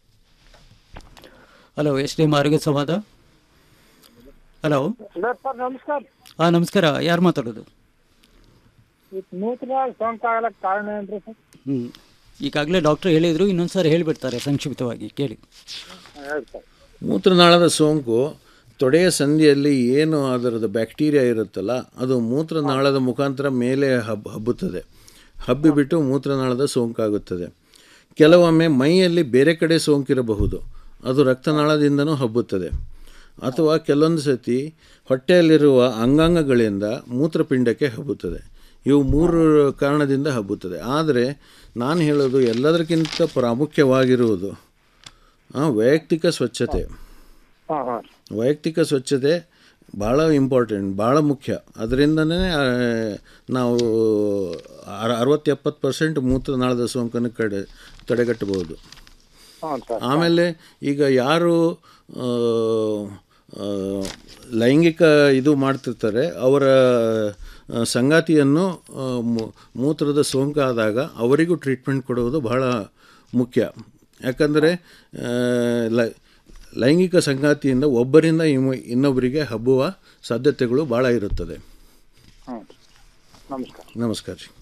hello S D M ಆರೋಗ್ಯ ಸಂವಾದ ಹಲೋ ಸರ್ ನಮಸ್ಕಾರ ಹಾಂ ನಮಸ್ಕಾರ ಯಾರು ಮಾತಾಡೋದು ಈ ಮೂತ್ರ ಸೋಂಕಾಗಲಕ್ಕೆ ಕಾರಣ ಏನ್ರಿ ಸರ್ ಹ್ಞೂ ಈಗಾಗಲೇ ಡಾಕ್ಟರ್ ಹೇಳಿದರು ಇನ್ನೊಂದು ಸಾರಿ ಹೇಳಿಬಿಡ್ತಾರೆ ಸಂಕ್ಷಿಪ್ತವಾಗಿ ಕೇಳಿ ಹೇಳಿ ಸರ್ ಮೂತ್ರನಾಳದ ಸೋಂಕು ತೊಡೆಯ ಸಂಧಿಯಲ್ಲಿ ಏನು ಅದರದ್ದು ಬ್ಯಾಕ್ಟೀರಿಯಾ ಇರುತ್ತಲ್ಲ ಅದು ಮೂತ್ರನಾಳದ ಮುಖಾಂತರ ಮೇಲೆ ಹಬ್ ಹಬ್ಬುತ್ತದೆ ಹಬ್ಬಿಬಿಟ್ಟು ಮೂತ್ರನಾಳದ ಸೋಂಕಾಗುತ್ತದೆ ಕೆಲವೊಮ್ಮೆ ಮೈಯಲ್ಲಿ ಬೇರೆ ಕಡೆ ಸೋಂಕಿರಬಹುದು ಅದು ರಕ್ತನಾಳದಿಂದನೂ ಹಬ್ಬುತ್ತದೆ ಅಥವಾ ಕೆಲವೊಂದು ಸತಿ ಹೊಟ್ಟೆಯಲ್ಲಿರುವ ಅಂಗಾಂಗಗಳಿಂದ ಮೂತ್ರಪಿಂಡಕ್ಕೆ ಹಬ್ಬುತ್ತದೆ ಇವು ಮೂರು ಕಾರಣದಿಂದ ಹಬ್ಬುತ್ತದೆ ಆದರೆ ನಾನು ಹೇಳೋದು ಎಲ್ಲದಕ್ಕಿಂತ ಪ್ರಾಮುಖ್ಯವಾಗಿರುವುದು ಆ, ವೈಯಕ್ತಿಕ ಸ್ವಚ್ಛತೆ ಹಾ ಹಾ ವೈಯಕ್ತಿಕ ಸ್ವಚ್ಛತೆ ಭಾಳ ಇಂಪಾರ್ಟೆಂಟ್ ಭಾಳ ಮುಖ್ಯ ಅದರಿಂದನೇ ನಾವು ಅರ- ಅರವತ್ತು ಎಪ್ಪತ್ತು ಪರ್ಸೆಂಟ್ ಮೂತ್ರನಾಳದ ಸೋಂಕನ್ನು ಕಡೆ ತಡೆಗಟ್ಟಬಹುದು ಹ್ಞೂ ಸರ್ ಆಮೇಲೆ ಈಗ ಯಾರು ಆ, ಆ, ಲೈಂಗಿಕ ಇದು ಮಾಡ್ತಿರ್ತಾರೆ ಅವರ ಆ, ಸಂಗಾತಿಯನ್ನು ಆ, ಮೂ- ಮೂತ್ರದ ಸೋಂಕಾದಾಗ ಅವರಿಗೂ ಟ್ರೀಟ್ಮೆಂಟ್ ಕೊಡುವುದು ಬಹಳ ಮುಖ್ಯ ಯಾಕಂದರೆ ಆ, ಲೈ ಲೈಂಗಿಕ ಸಂಗಾತಿಯಿಂದ ಒಬ್ಬರಿಂದ ಇಮ್ಮ- ಇನ್ನೊಬ್ಬರಿಗೆ ಹಬ್ಬುವ ಸಾಧ್ಯತೆಗಳು ಭಾಳ ಇರುತ್ತದೆ ಹ್ಞೂ ನಮಸ್ಕಾರ ನಮಸ್ಕಾರ ರೀ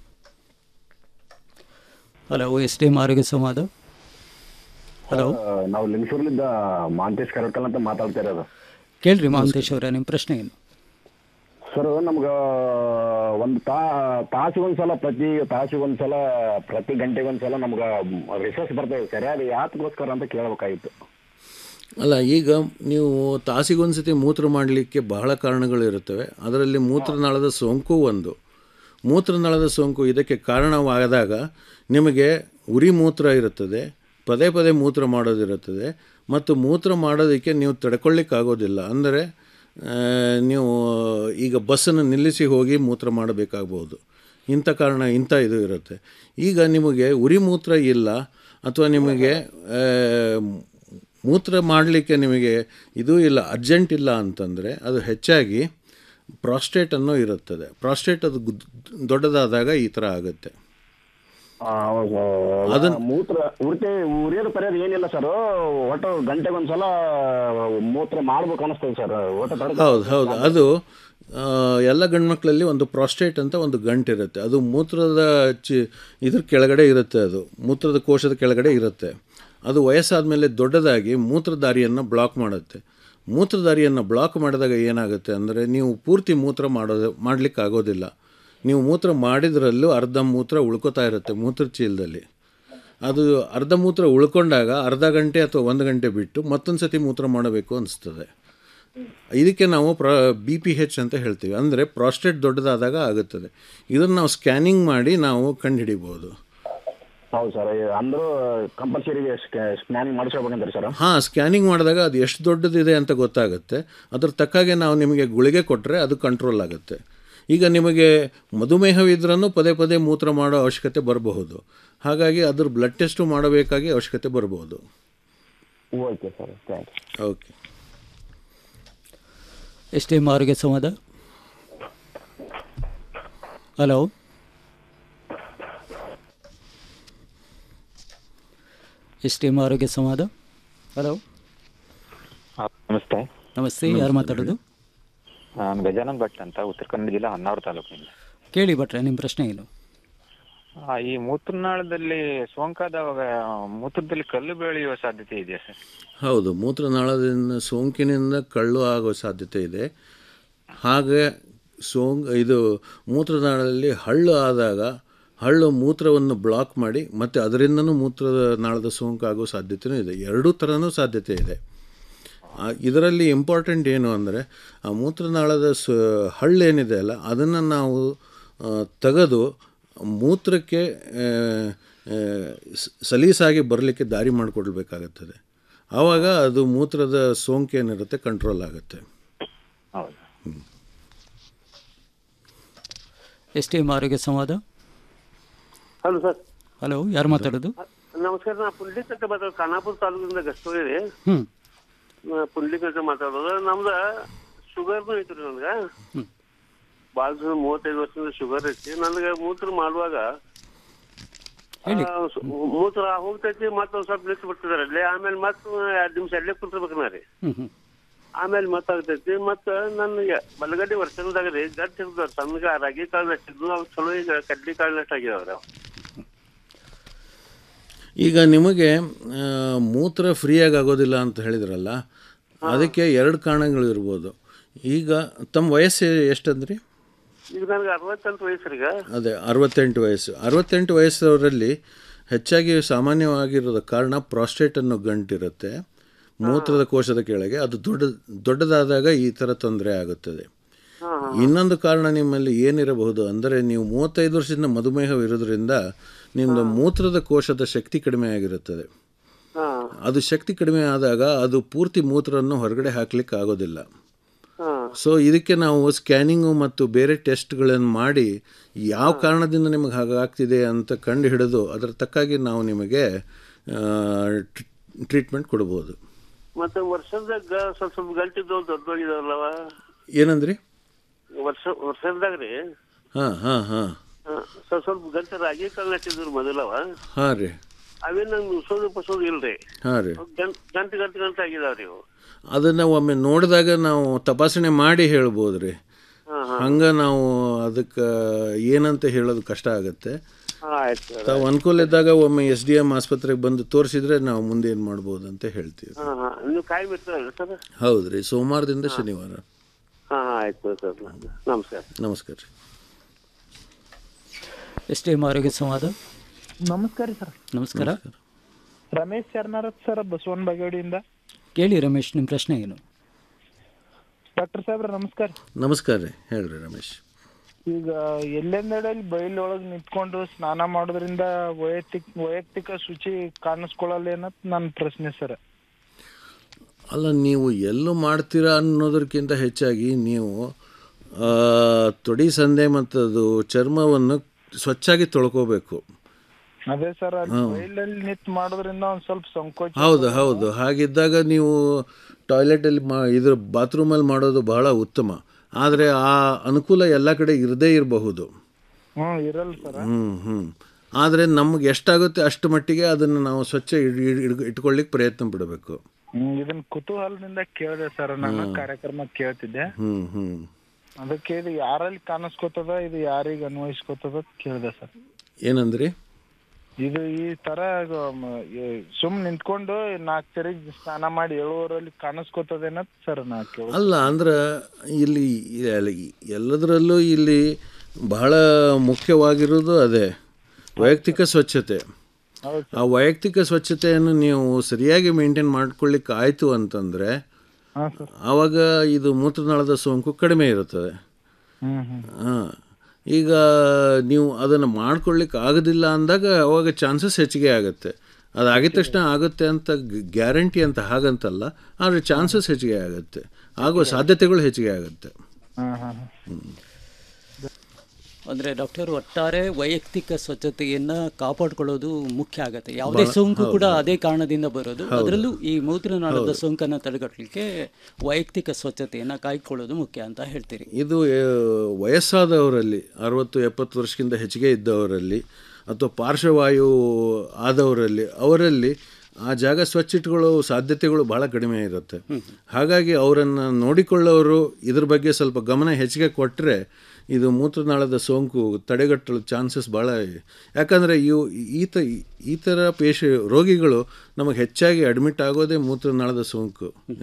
ಹಲೋ ಎಸ್ ಡಿ ಎಮ್ ಆರೋಗ್ಯ ಸಂವಾದ ಹಲೋ ನಾವು ಲಿಂಗಸೂರ್ಲಿದ್ದ ಮಾಂತೇಶ್ ಕರಕಲ್ ಅಂತ ಮಾತಾಡ್ತಾ ಇರೋದು ಕೇಳ್ರಿ ಮಹಾಂತೇಶ್ ಅವರೇ ನಿಮ್ಮ ಪ್ರಶ್ನೆ ಏನು ಸರ್ ನಮ್ಗ ಒಂದು ತಾ ತಾಸಿಗೊಂದ್ಸಲ ಪ್ರತಿ ತಾಸಿಗೊಂದ್ಸಲ ಪ್ರತಿ ಗಂಟೆಗೊಂದ್ಸಲ ನಮ್ಗ ರಿಸರ್ಚ್ ಬರ್ತಾ ಇದೆ ಸರ್ ಅದು ಯಾತಕ್ಕೋಸ್ಕರ ಅಂತ ಕೇಳಬೇಕಾಗಿತ್ತು ಅಲ್ಲ ಈಗ ನೀವು ತಾಸಿಗೊಂದು ಸತಿ ಮೂತ್ರ ಮಾಡಲಿಕ್ಕೆ ಬಹಳ ಕಾರಣಗಳು ಇರುತ್ತವೆ ಅದರಲ್ಲಿ ಮೂತ್ರನಾಳದ ಸೋಂಕು ಒಂದು ಮೂತ್ರನಾಳದ ಸೋಂಕು ಇದಕ್ಕೆ ಕಾರಣವಾದಾಗ ನಿಮಗೆ ಉರಿ ಮೂತ್ರ ಇರುತ್ತದೆ ಪದೇ ಪದೇ ಮೂತ್ರ ಮಾಡೋದಿರುತ್ತದೆ ಮತ್ತು ಮೂತ್ರ ಮಾಡೋದಕ್ಕೆ ನೀವು ತಡ್ಕೊಳ್ಳಿಕ್ಕಾಗೋದಿಲ್ಲ ಅಂದರೆ ಆ, ನೀವು ಈಗ ಬಸ್ಸನ್ನು ನಿಲ್ಲಿಸಿ ಹೋಗಿ ಮೂತ್ರ ಮಾಡಬೇಕಾಗ್ಬೋದು ಇಂಥ ಕಾರಣ ಇಂಥ ಇದು ಇರುತ್ತೆ ಈಗ ನಿಮಗೆ ಉರಿ ಮೂತ್ರ ಇಲ್ಲ ಅಥವಾ ನಿಮಗೆ ಆ, ಮೂತ್ರ ಮಾಡಲಿಕ್ಕೆ ನಿಮಗೆ ಇದು ಇಲ್ಲ ಅರ್ಜೆಂಟ್ ಇಲ್ಲ ಅಂತಂದರೆ ಅದು ಹೆಚ್ಚಾಗಿ ಪ್ರಾಸ್ಟೇಟ್ ಅನ್ನೋ ಇರುತ್ತದೆ ಪ್ರಾಸ್ಟೇಟ್ ಅದು ಗುದ್- ದೊಡ್ಡದಾದಾಗ ಈ ಥರ ಆಗುತ್ತೆ ಅದನ್ನ ಮೂತ್ರ ಉರಿತೆ ಉರಿಯೋದು ಪರಿಯೋದು ಏನಿಲ್ಲ ಸರ್ ಒಟ್ಟು ಗಂಟೆಗೊಂದ್ಸಲ ಮೂತ್ರ ಮಾಡ್ಬೇಕು ಅನಿಸ್ತದೆ ಸರ್ ಒಟ್ಟು ತಡ್ಕ- ಹೌದು ಹೌದು ಅದು ಆ, ಎಲ್ಲ ಗಂಡ್ಮಕ್ಳಲ್ಲಿ ಒಂದು ಪ್ರಾಸ್ಟೇಟ್ ಅಂತ ಒಂದು ಗಂಟು ಇರುತ್ತೆ ಅದು ಮೂತ್ರದ ಚಿ ಇದ್ರ ಕೆಳಗಡೆ ಇರುತ್ತೆ ಅದು ಮೂತ್ರದ ಕೋಶದ ಕೆಳಗಡೆ ಇರುತ್ತೆ ಅದು ವಯಸ್ಸಾದ ಮೇಲೆ ದೊಡ್ಡದಾಗಿ ಮೂತ್ರದಾರಿಯನ್ನು ಬ್ಲಾಕ್ ಮಾಡುತ್ತೆ ಮೂತ್ರದಾರಿಯನ್ನು ಬ್ಲಾಕ್ ಮಾಡಿದಾಗ ಏನಾಗುತ್ತೆ ಅಂದರೆ ನೀವು ಪೂರ್ತಿ ಮೂತ್ರ ಮಾಡೋದು ಮಾಡಲಿಕ್ಕೆ ಆಗೋದಿಲ್ಲ ನೀವು ಮೂತ್ರ ಮಾಡಿದ್ರಲ್ಲೂ ಅರ್ಧ ಮೂತ್ರ ಉಳ್ಕೋತಾ ಇರುತ್ತೆ ಮೂತ್ರ ಚೀಲದಲ್ಲಿ ಅದು ಅರ್ಧ ಮೂತ್ರ ಉಳ್ಕೊಂಡಾಗ ಅರ್ಧ ಗಂಟೆ ಅಥವಾ ಒಂದು ಗಂಟೆ ಬಿಟ್ಟು ಮತ್ತೊಂದು ಸತಿ ಮೂತ್ರ ಮಾಡಬೇಕು ಅನಿಸ್ತದೆ ಇದಕ್ಕೆ ನಾವು ಪ್ರ ಬಿ ಪಿ ಹೆಚ್ ಅಂತ ಹೇಳ್ತೀವಿ ಅಂದರೆ ಪ್ರಾಸ್ಟೇಟ್ ದೊಡ್ಡದಾದಾಗ ಆಗುತ್ತದೆ ಇದನ್ನು ನಾವು ಸ್ಕ್ಯಾನಿಂಗ್ ಮಾಡಿ ನಾವು ಕಂಡುಹಿಡಿಬೋದು ಹೌದು ಸರ್ ಅಂದ್ರೂ ಕಂಪಲ್ಸರಿ ಸ್ಕ್ಯಾನಿಂಗ್ ಮಾಡಿಸ್ಕೋಬೇಕಂತಾರೆ ಸರ್ ಹಾಂ ಸ್ಕ್ಯಾನಿಂಗ್ ಮಾಡಿದಾಗ ಅದು ಎಷ್ಟು ದೊಡ್ಡದಿದೆ ಅಂತ ಗೊತ್ತಾಗುತ್ತೆ ಅದ್ರ ತಕ್ಕಾಗೆ ನಾವು ನಿಮಗೆ ಗುಳಿಗೆ ಕೊಟ್ಟರೆ ಅದು ಕಂಟ್ರೋಲ್ ಆಗುತ್ತೆ ಈಗ ನಿಮಗೆ ಮಧುಮೇಹವಿದ್ರೂ ಪದೇ ಪದೇ ಮೂತ್ರ ಮಾಡೋ ಅವಶ್ಯಕತೆ ಬರಬಹುದು ಹಾಗಾಗಿ ಅದ್ರ ಬ್ಲಡ್ ಟೆಸ್ಟು ಮಾಡಬೇಕಾಗಿ ಅವಶ್ಯಕತೆ ಬರಬಹುದು okay sir thank you okay S T M ಆರೋಗ್ಯ ಸಂವಾದ ಹಲೋ ಎಸ್ ಟಿ ಎಮ್ ಆರೋಗ್ಯ ಸಂವಾದ ಹಲೋ ನಮಸ್ತೆ ನಮಸ್ತೆ ಯಾರು ಮಾತಾಡೋದು ನಾನು ಗಜಾನನ್ ಭಟ್ ಅಂತ ಉತ್ತರ ಕನ್ನಡ ಜಿಲ್ಲಾ ಹೊನ್ನಾವರ ತಾಲೂಕಿನಿಂದ ಕೇಳಿ ಭಟ್ರೆ ನಿಮ್ಮ ಪ್ರಶ್ನೆ ಏನು ಆ, ಈ ಮೂತ್ರನಾಳದಲ್ಲಿ ಸೋಂಕಾದವಾಗ ಮೂತ್ರದಲ್ಲಿ ಕಲ್ಲು ಬೆಳೆಯುವ ಸಾಧ್ಯತೆ ಇದೆಯಾ ಸರ್ ಹೌದು ಮೂತ್ರನಾಳದಿಂದ ಸೋಂಕಿನಿಂದ ಕಳ್ಳು ಆಗೋ ಸಾಧ್ಯತೆ ಇದೆ ಹಾಗೆ ಸೋಂಕ್ ಇದು ಮೂತ್ರನಾಳದಲ್ಲಿ ಹಳ್ಳು ಆದಾಗ ಹಳ್ಳು ಮೂತ್ರವನ್ನು ಬ್ಲಾಕ್ ಮಾಡಿ ಮತ್ತು ಅದರಿಂದನೂ ಮೂತ್ರದ ನಾಳದ ಸೋಂಕು ಆಗೋ ಸಾಧ್ಯತೆಯೂ ಇದೆ ಎರಡೂ ಥರನೂ ಸಾಧ್ಯತೆ ಇದೆ ಆ, ಇದರಲ್ಲಿ ಇಂಪಾರ್ಟೆಂಟ್ ಏನು ಅಂದರೆ ಆ ಮೂತ್ರನಾಳದ ಸ ಹಳ್ಳೇನಿದೆ ಅಲ್ಲ ಅದನ್ನು ನಾವು ಆ, ತೆಗೆದು ಮೂತ್ರಕ್ಕೆ ಆ, ಆ, ಸ- ಸಲೀಸಾಗಿ ಬರಲಿಕ್ಕೆ ದಾರಿ ಮಾಡಿಕೊಡ್ಬೇಕಾಗುತ್ತದೆ ಆವಾಗ ಅದು ಮೂತ್ರದ ಸೋಂಕು ಏನಿರುತ್ತೆ ಕಂಟ್ರೋಲ್ ಆಗುತ್ತೆ ಹೌದು ಎಸ್ ಟಿ ಎಂ ಆರೋಗ್ಯ ಸಂವಾದ ಹಲೋ ಸರ್ ಹಲೋ ಯಾರು ಮಾತಾಡೋದು ನಮಸ್ಕಾರ ನಾ ಪುಂಡ್ಲಿಕ್ ಅಂತ ಮಾತಾಡೋದು ಖಾನಾಪುರ ತಾಲೂಕಿಂದ ಗಸ್ತೋರಿ ಹ್ಞೂ ಪುಂಡ್ಲಿಕ್ ಅಂತ ಮಾತಾಡೋದು ನಮ್ದ ಶುಗರ್ನು ಐತ್ರಿ ನನ್ಗ ಭಾಳ ದಿನ ಮೂವತ್ತೈದು ವರ್ಷದಿಂದ ಶುಗರ್ ಐತಿ ನನಗೆ ಮೂತ್ರ ಮಾಡುವಾಗ ಹೇಳಿ. ಆ, ಸು- ಮೂತ್ರ ಹೋಗ್ತೈತಿ ಮತ್ತೆ ಒಂದ್ ಸ್ವಲ್ಪ ನಿಂತು ಬಿಡ್ತಿದಾರೆ ಅಲ್ಲೇ ಆಮೇಲೆ ಮತ್ತೆ ಎರಡ್ ನಿಮಿಷ ಅಲ್ಲೇ ಕುಂತಿರ್ಬೇಕು ನಾ ರೀ ಹ್ಞೂ ಹ್ಞೂ ಆಮೇಲೆ ಮಾತಾಗ್ತೈತಿ ಮತ್ತ ನನಗೆ ಬಲಗಡೆ ವರ್ಷದಾಗ ರೀ ಗಟ್ಟಿ ಇರ್ತಾರ ಸಣ್ಣಗ ರಾಗಿ ಕಾಳು ನಟ್ಟಿದ್ವು ಅವು ಚಲೋ ಈಗ ಕಡ್ಲಿ ಕಾಳು ನಟ್ ಆಗ್ಯಾವ್ರಿ ಅವು ಈಗ ನಿಮಗೆ ಆ, ಮೂತ್ರ ಫ್ರೀಯಾಗಿ ಆಗೋದಿಲ್ಲ ಅಂತ ಹೇಳಿದ್ರಲ್ಲ ಅದಕ್ಕೆ ಎರಡು ಕಾರಣಗಳು ಇರ್ಬೋದು ಈಗ ತಮ್ಮ ವಯಸ್ಸು ಎಷ್ಟಂದ್ರಿ ಈಗ ನನಗೆ ಅರವತ್ತೆಂಟು ವಯಸ್ಸ್ರೀಗ ಅದೇ ಅರವತ್ತೆಂಟು ವಯಸ್ಸು ಅರವತ್ತೆಂಟು ವಯಸ್ಸವರಲ್ಲಿ ಹೆಚ್ಚಾಗಿ ಸಾಮಾನ್ಯವಾಗಿರೋದ ಕಾರಣ ಪ್ರಾಸ್ಟೇಟ್ ಅನ್ನೋ ಗಂಟಿರುತ್ತೆ ಮೂತ್ರದ ಕೋಶದ ಕೆಳಗೆ ಅದು ದೊಡ್ಡ ದೊಡ್ಡದಾದಾಗ ಈ ಥರ ತೊಂದರೆ ಆಗುತ್ತದೆ ಇನ್ನೊಂದು ಕಾರಣ ನಿಮ್ಮಲ್ಲಿ ಏನಿರಬಹುದು ಅಂದರೆ ನೀವು ಮೂವತ್ತೈದು ವರ್ಷದಿಂದ ಮಧುಮೇಹವಿರೋದ್ರಿಂದ ನಿಮ್ಮದು ಮೂತ್ರದ ಕೋಶದ ಶಕ್ತಿ ಕಡಿಮೆ ಆಗಿರುತ್ತದೆ ಹಾ ಅದು ಶಕ್ತಿ ಕಡಿಮೆ ಆದಾಗ ಅದು ಪೂರ್ತಿ ಮೂತ್ರವನ್ನು ಹೊರಗಡೆ ಹಾಕ್ಲಿಕ್ಕೆ ಆಗೋದಿಲ್ಲ ಹಾ ಸೊ ಇದಕ್ಕೆ ನಾವು ಸ್ಕ್ಯಾನಿಂಗು ಮತ್ತು ಬೇರೆ ಟೆಸ್ಟ್ಗಳನ್ನು ಮಾಡಿ ಯಾವ ಕಾರಣದಿಂದ ನಿಮಗೆ ಹಾಗಾಗ್ತಿದೆ ಅಂತ ಕಂಡು ಹಿಡಿದು ಅದರ ತಕ್ಕಾಗಿ ನಾವು ನಿಮಗೆ ಟ್ರೀಟ್ಮೆಂಟ್ ಕೊಡ್ಬೋದು ಮತ್ತೆ ವರ್ಷದಾಗ ಸ್ವಲ್ಪ ಸ್ವಲ್ಪ ಗಂಟಿದ್ದು ದೊಡ್ಡವಾಗಿದಾವಲ್ಲವ ಏನಂದ್ರಿ ವರ್ಷ ವರ್ಷದಾಗ ರೀ ಹಾಂ ಹಾಂ ಹಾಂ ಆ, ಸ್ವಲ್ಪ ಸ್ವಲ್ಪ ಗಂಟೆ ರಾಗಿ ಕಾಳು ನಟ್ಟಿದ್ರು ಮೊದಲವ ಹಾಂ ರೀ ಅವೇ ನಂಗೆ ಉಸೋದು ಪಸೋದು ಇಲ್ರಿ ಹಾಂ ರೀ ಗಂಟ್ ಗಂಟೆ ಗಂಟೆ ಗಂಟೆ ಆಗಿದಾವ್ರಿ ಇವು ಅದನ್ನು ಒಮ್ಮೆ ನೋಡಿದಾಗ ನಾವು ತಪಾಸಣೆ ಮಾಡಿ ಹೇಳ್ಬೋದು ರೀ ಹಾ ಹಾ ಹಂಗೆ ನಾವು ಅದಕ್ಕೆ ಏನಂತ ಹೇಳೋದು ಕಷ್ಟ ಆಗುತ್ತೆ ಹಾ ಆಯ್ತು ಸರ್ ತಾವು ಅನುಕೂಲ ಇದ್ದಾಗ ಒಮ್ಮೆ ಎಸ್ ಡಿ ಎಮ್ ಆಸ್ಪತ್ರೆಗೆ ಬಂದು ತೋರಿಸಿದ್ರೆ ನಾವು ಮುಂದೆ ಏನು ಮಾಡ್ಬೋದು ಅಂತ ಹೇಳ್ತೀವಿ ಹಾ ಹಾ ನೀವು ಕಾಯಿ ಬಿಡ್ತೀರಲ್ಲ ಸರ್ ಹೌದು ರೀ ಸೋಮವಾರದಿಂದ ಶನಿವಾರ ಹಾ ಹಾ ಆಯ್ತು ಸರ್ ನಮಸ್ಕಾರ ನಮಸ್ಕಾರ ರೀ ಎಸ್ ಟಿ ಎಂ ಆರೋಗ್ಯ ಸಂವಾದ ನಮಸ್ಕಾರ ಸರ್ ನಮಸ್ಕಾರ ರಮೇಶ್ ಶರ್ನಾರತ್ ಸರ್ ಬಸವನ ಬಾಗೇವಾಡಿಯಿಂದ ಕೇಳಿ ರಮೇಶ್ ನಿಮ್ಮ ಪ್ರಶ್ನೆ ಏನು ಡಾಕ್ಟರ್ ಸಾಹೇಬ್ರ ನಮಸ್ಕಾರ ನಮಸ್ಕಾರ ರೀ ಹೇಳ್ರಿ ರಮೇಶ್ ಈಗ ಎಲ್ಲೆಂದೆಡೆಯಲ್ಲಿ ಬಯಲೊಳಗೆ ನಿಂತ್ಕೊಂಡು ಸ್ನಾನ ಮಾಡೋದ್ರಿಂದ ವೈಯಕ್ತಿಕ ವೈಯಕ್ತಿಕ ಶುಚಿ ಕಾಣಿಸ್ಕೊಳ್ಳಲ್ಲ ಏನಂತ ನನ್ನ ಪ್ರಶ್ನೆ ಸರ್ ಅಲ್ಲ ನೀವು ಎಲ್ಲೂ ಮಾಡ್ತೀರಾ ಅನ್ನೋದಕ್ಕಿಂತ ಹೆಚ್ಚಾಗಿ ನೀವು ಆ, ತೊಡಿ ಸಂದೆ ಮತ್ತು ಅದು ಚರ್ಮವನ್ನು ಸ್ವಚ್ಛಾಗಿ ತೊಳ್ಕೋಬೇಕು ಅದೇ ಸರ್ ಅಲ್ಲಿ ಹ್ಮ್. ಬಯಲಲ್ಲಿ ನಿಂತು ಮಾಡೋದ್ರಿಂದ ಒಂದ್ ಸ್ವಲ್ಪ ಸಂಕೋಚ ಹೌದು ಹೌದು ಹಾಗಿದ್ದಾಗ ನೀವು ಟಾಯ್ಲೆಟಲ್ಲಿ ಮಾ ಇದ್ರ ಬಾತ್ರೂಮಲ್ಲಿ ಮಾಡೋದು ಬಹಳ ಉತ್ತಮ ಆದರೆ ಆ ಅನುಕೂಲ ಎಲ್ಲ ಕಡೆ ಇರದೇ ಇರಬಹುದು ಹ್ಮ್ ಇರಲ್ಲ ಸರ್ ಹ್ಞೂ ಹ್ಞೂ ಆದರೆ ನಮ್ಗೆ ಎಷ್ಟಾಗುತ್ತೆ ಅಷ್ಟು ಮಟ್ಟಿಗೆ ಅದನ್ನು ನಾವು ಸ್ವಚ್ಛ ಇಡ್- ಇಡ್- ಇಡ್- ಇಟ್ಕೊಳ್ಳಿಕ್ಕೆ ಪ್ರಯತ್ನ ಪಡಬೇಕು ಹ್ಮ್ ಇದನ್ನ ಕುತೂಹಲದಿಂದ ಕೇಳಿದೆ ಸರ್ ನಾನು ಹ್ಮ್. ಕಾರ್ಯಕ್ರಮ ಕೇಳ್ತಿದ್ದೆ ಹ್ಞೂ ಹ್ಞೂ ಅದಕ್ಕೆ ಇದು ಯಾರಲ್ಲಿ ಕಾಣಿಸ್ಕೊತದ ಇದು ಯಾರಿಗೆ ಅನ್ವಯಿಸ್ಕೊತದ ಕೇಳಿದೆ ಸರ್ ಏನಂದ್ರಿ ಇದು ಈ ತರ ಸುಮ್ ನಿಂತ್ಕೊಂಡು ನಾಲ್ಕು ಸರಿ ಸ್ನಾನ ಮಾಡಿ ಏಳುವರಲ್ಲಿ ಕಾಣಿಸ್ಕೊತದೇನತ್ ಸರ್ ನಾ ಕೇಳ ಅಲ್ಲ ಅಂದ್ರೆ ಇಲ್ಲಿ ಇಲ್ಲಿ ಎಲ್ಲದರಲ್ಲೂ ಇಲ್ಲಿ ಬಹಳ ಮುಖ್ಯವಾಗಿರೋದು ಅದೇ ವೈಯಕ್ತಿಕ ಸ್ವಚ್ಛತೆ ಹೌದು ಆ ವೈಯಕ್ತಿಕ ಸ್ವಚ್ಛತೆಯನ್ನು ನೀವು ಸರಿಯಾಗಿ ಮೇಂಟೈನ್ ಮಾಡ್ಕೊಳ್ಳಿಕ್ಕೆ ಆಯಿತು ಅಂತಂದರೆ ಹಾ ಸರ್ ಆವಾಗ ಇದು ಮೂತ್ರನಾಳದ ಸೋಂಕು ಕಡಿಮೆ ಇರುತ್ತದೆ ಹ್ಮ್ ಹ್ಮ್ ಹಾಂ ಈಗ ನೀವು ಅದನ್ನು ಮಾಡ್ಕೊಳ್ಳಿಕ್ಕೆ ಆಗೋದಿಲ್ಲ ಅಂದಾಗ ಅವಾಗ ಚಾನ್ಸಸ್ ಹೆಚ್ಚಿಗೆ ಆಗುತ್ತೆ ಅದು ಆಗಿದ ತಕ್ಷಣ ಆಗುತ್ತೆ ಅಂತ ಗ್ಯಾರಂಟಿ ಅಂತ ಹಾಗಂತಲ್ಲ ಆದರೆ ಚಾನ್ಸಸ್ ಹೆಚ್ಚಿಗೆ ಆಗುತ್ತೆ ಆಗುವ ಸಾಧ್ಯತೆಗಳು ಹೆಚ್ಚಿಗೆ ಆಗುತ್ತೆ ಹಾ ಹಾ ಹಾ ಅಂದರೆ ಡಾಕ್ಟರ್ ಒಟ್ಟಾರೆ ವೈಯಕ್ತಿಕ ಸ್ವಚ್ಛತೆಯನ್ನು ಕಾಪಾಡ್ಕೊಳ್ಳೋದು ಮುಖ್ಯ ಆಗುತ್ತೆ ಯಾವುದೇ ಬಹಳ- ಸೋಂಕು ಕೂಡ ಹೌದು. ಅದೇ ಕಾರಣದಿಂದ ಬರೋದು ಹೌದು. ಅದರಲ್ಲೂ ಈ ಮೂತ್ರನಾಳದ ಹೌದು. ಸೋಂಕನ್ನು ತಡೆಗಟ್ಟಲಿಕ್ಕೆ ವೈಯಕ್ತಿಕ ಸ್ವಚ್ಛತೆಯನ್ನು ಕಾಯ್ಕೊಳ್ಳೋದು ಮುಖ್ಯ ಅಂತ ಹೇಳ್ತೀರಿ ಇದು ಆ, ವಯಸ್ಸಾದವರಲ್ಲಿ ಅರವತ್ತು ಎಪ್ಪತ್ತು ವರ್ಷಕ್ಕಿಂತ ಹೆಚ್ಚಿಗೆ ಇದ್ದವರಲ್ಲಿ ಅಥವಾ ಪಾರ್ಶ್ವವಾಯು ಆದವರಲ್ಲಿ ಅವರಲ್ಲಿ ಆ ಜಾಗ ಸ್ವಚ್ಛ ಇಟ್ಕೊಳ್ಳೋ ಸಾಧ್ಯತೆಗಳು ಭಾಳ ಕಡಿಮೆ ಇರುತ್ತೆ ಹಾಗಾಗಿ ಅವರನ್ನು ನೋಡಿಕೊಳ್ಳೋರು ಇದ್ರ ಬಗ್ಗೆ ಸ್ವಲ್ಪ ಗಮನ ಹೆಚ್ಚಿಗೆ ಕೊಟ್ಟರೆ ಇದು ಮೂತ್ರನಾಳದ ಸೋಂಕು ತಡೆಗಟ್ಟಲು ಚಾನ್ಸಸ್ ಭಾಳ ಯಾಕಂದರೆ ಇವು ಈತ ಈ ಥರ ಪೇಶ ರೋಗಿಗಳು ನಮಗೆ ಹೆಚ್ಚಾಗಿ ಅಡ್ಮಿಟ್ ಆಗೋದೇ ಮೂತ್ರನಾಳದ ಸೋಂಕು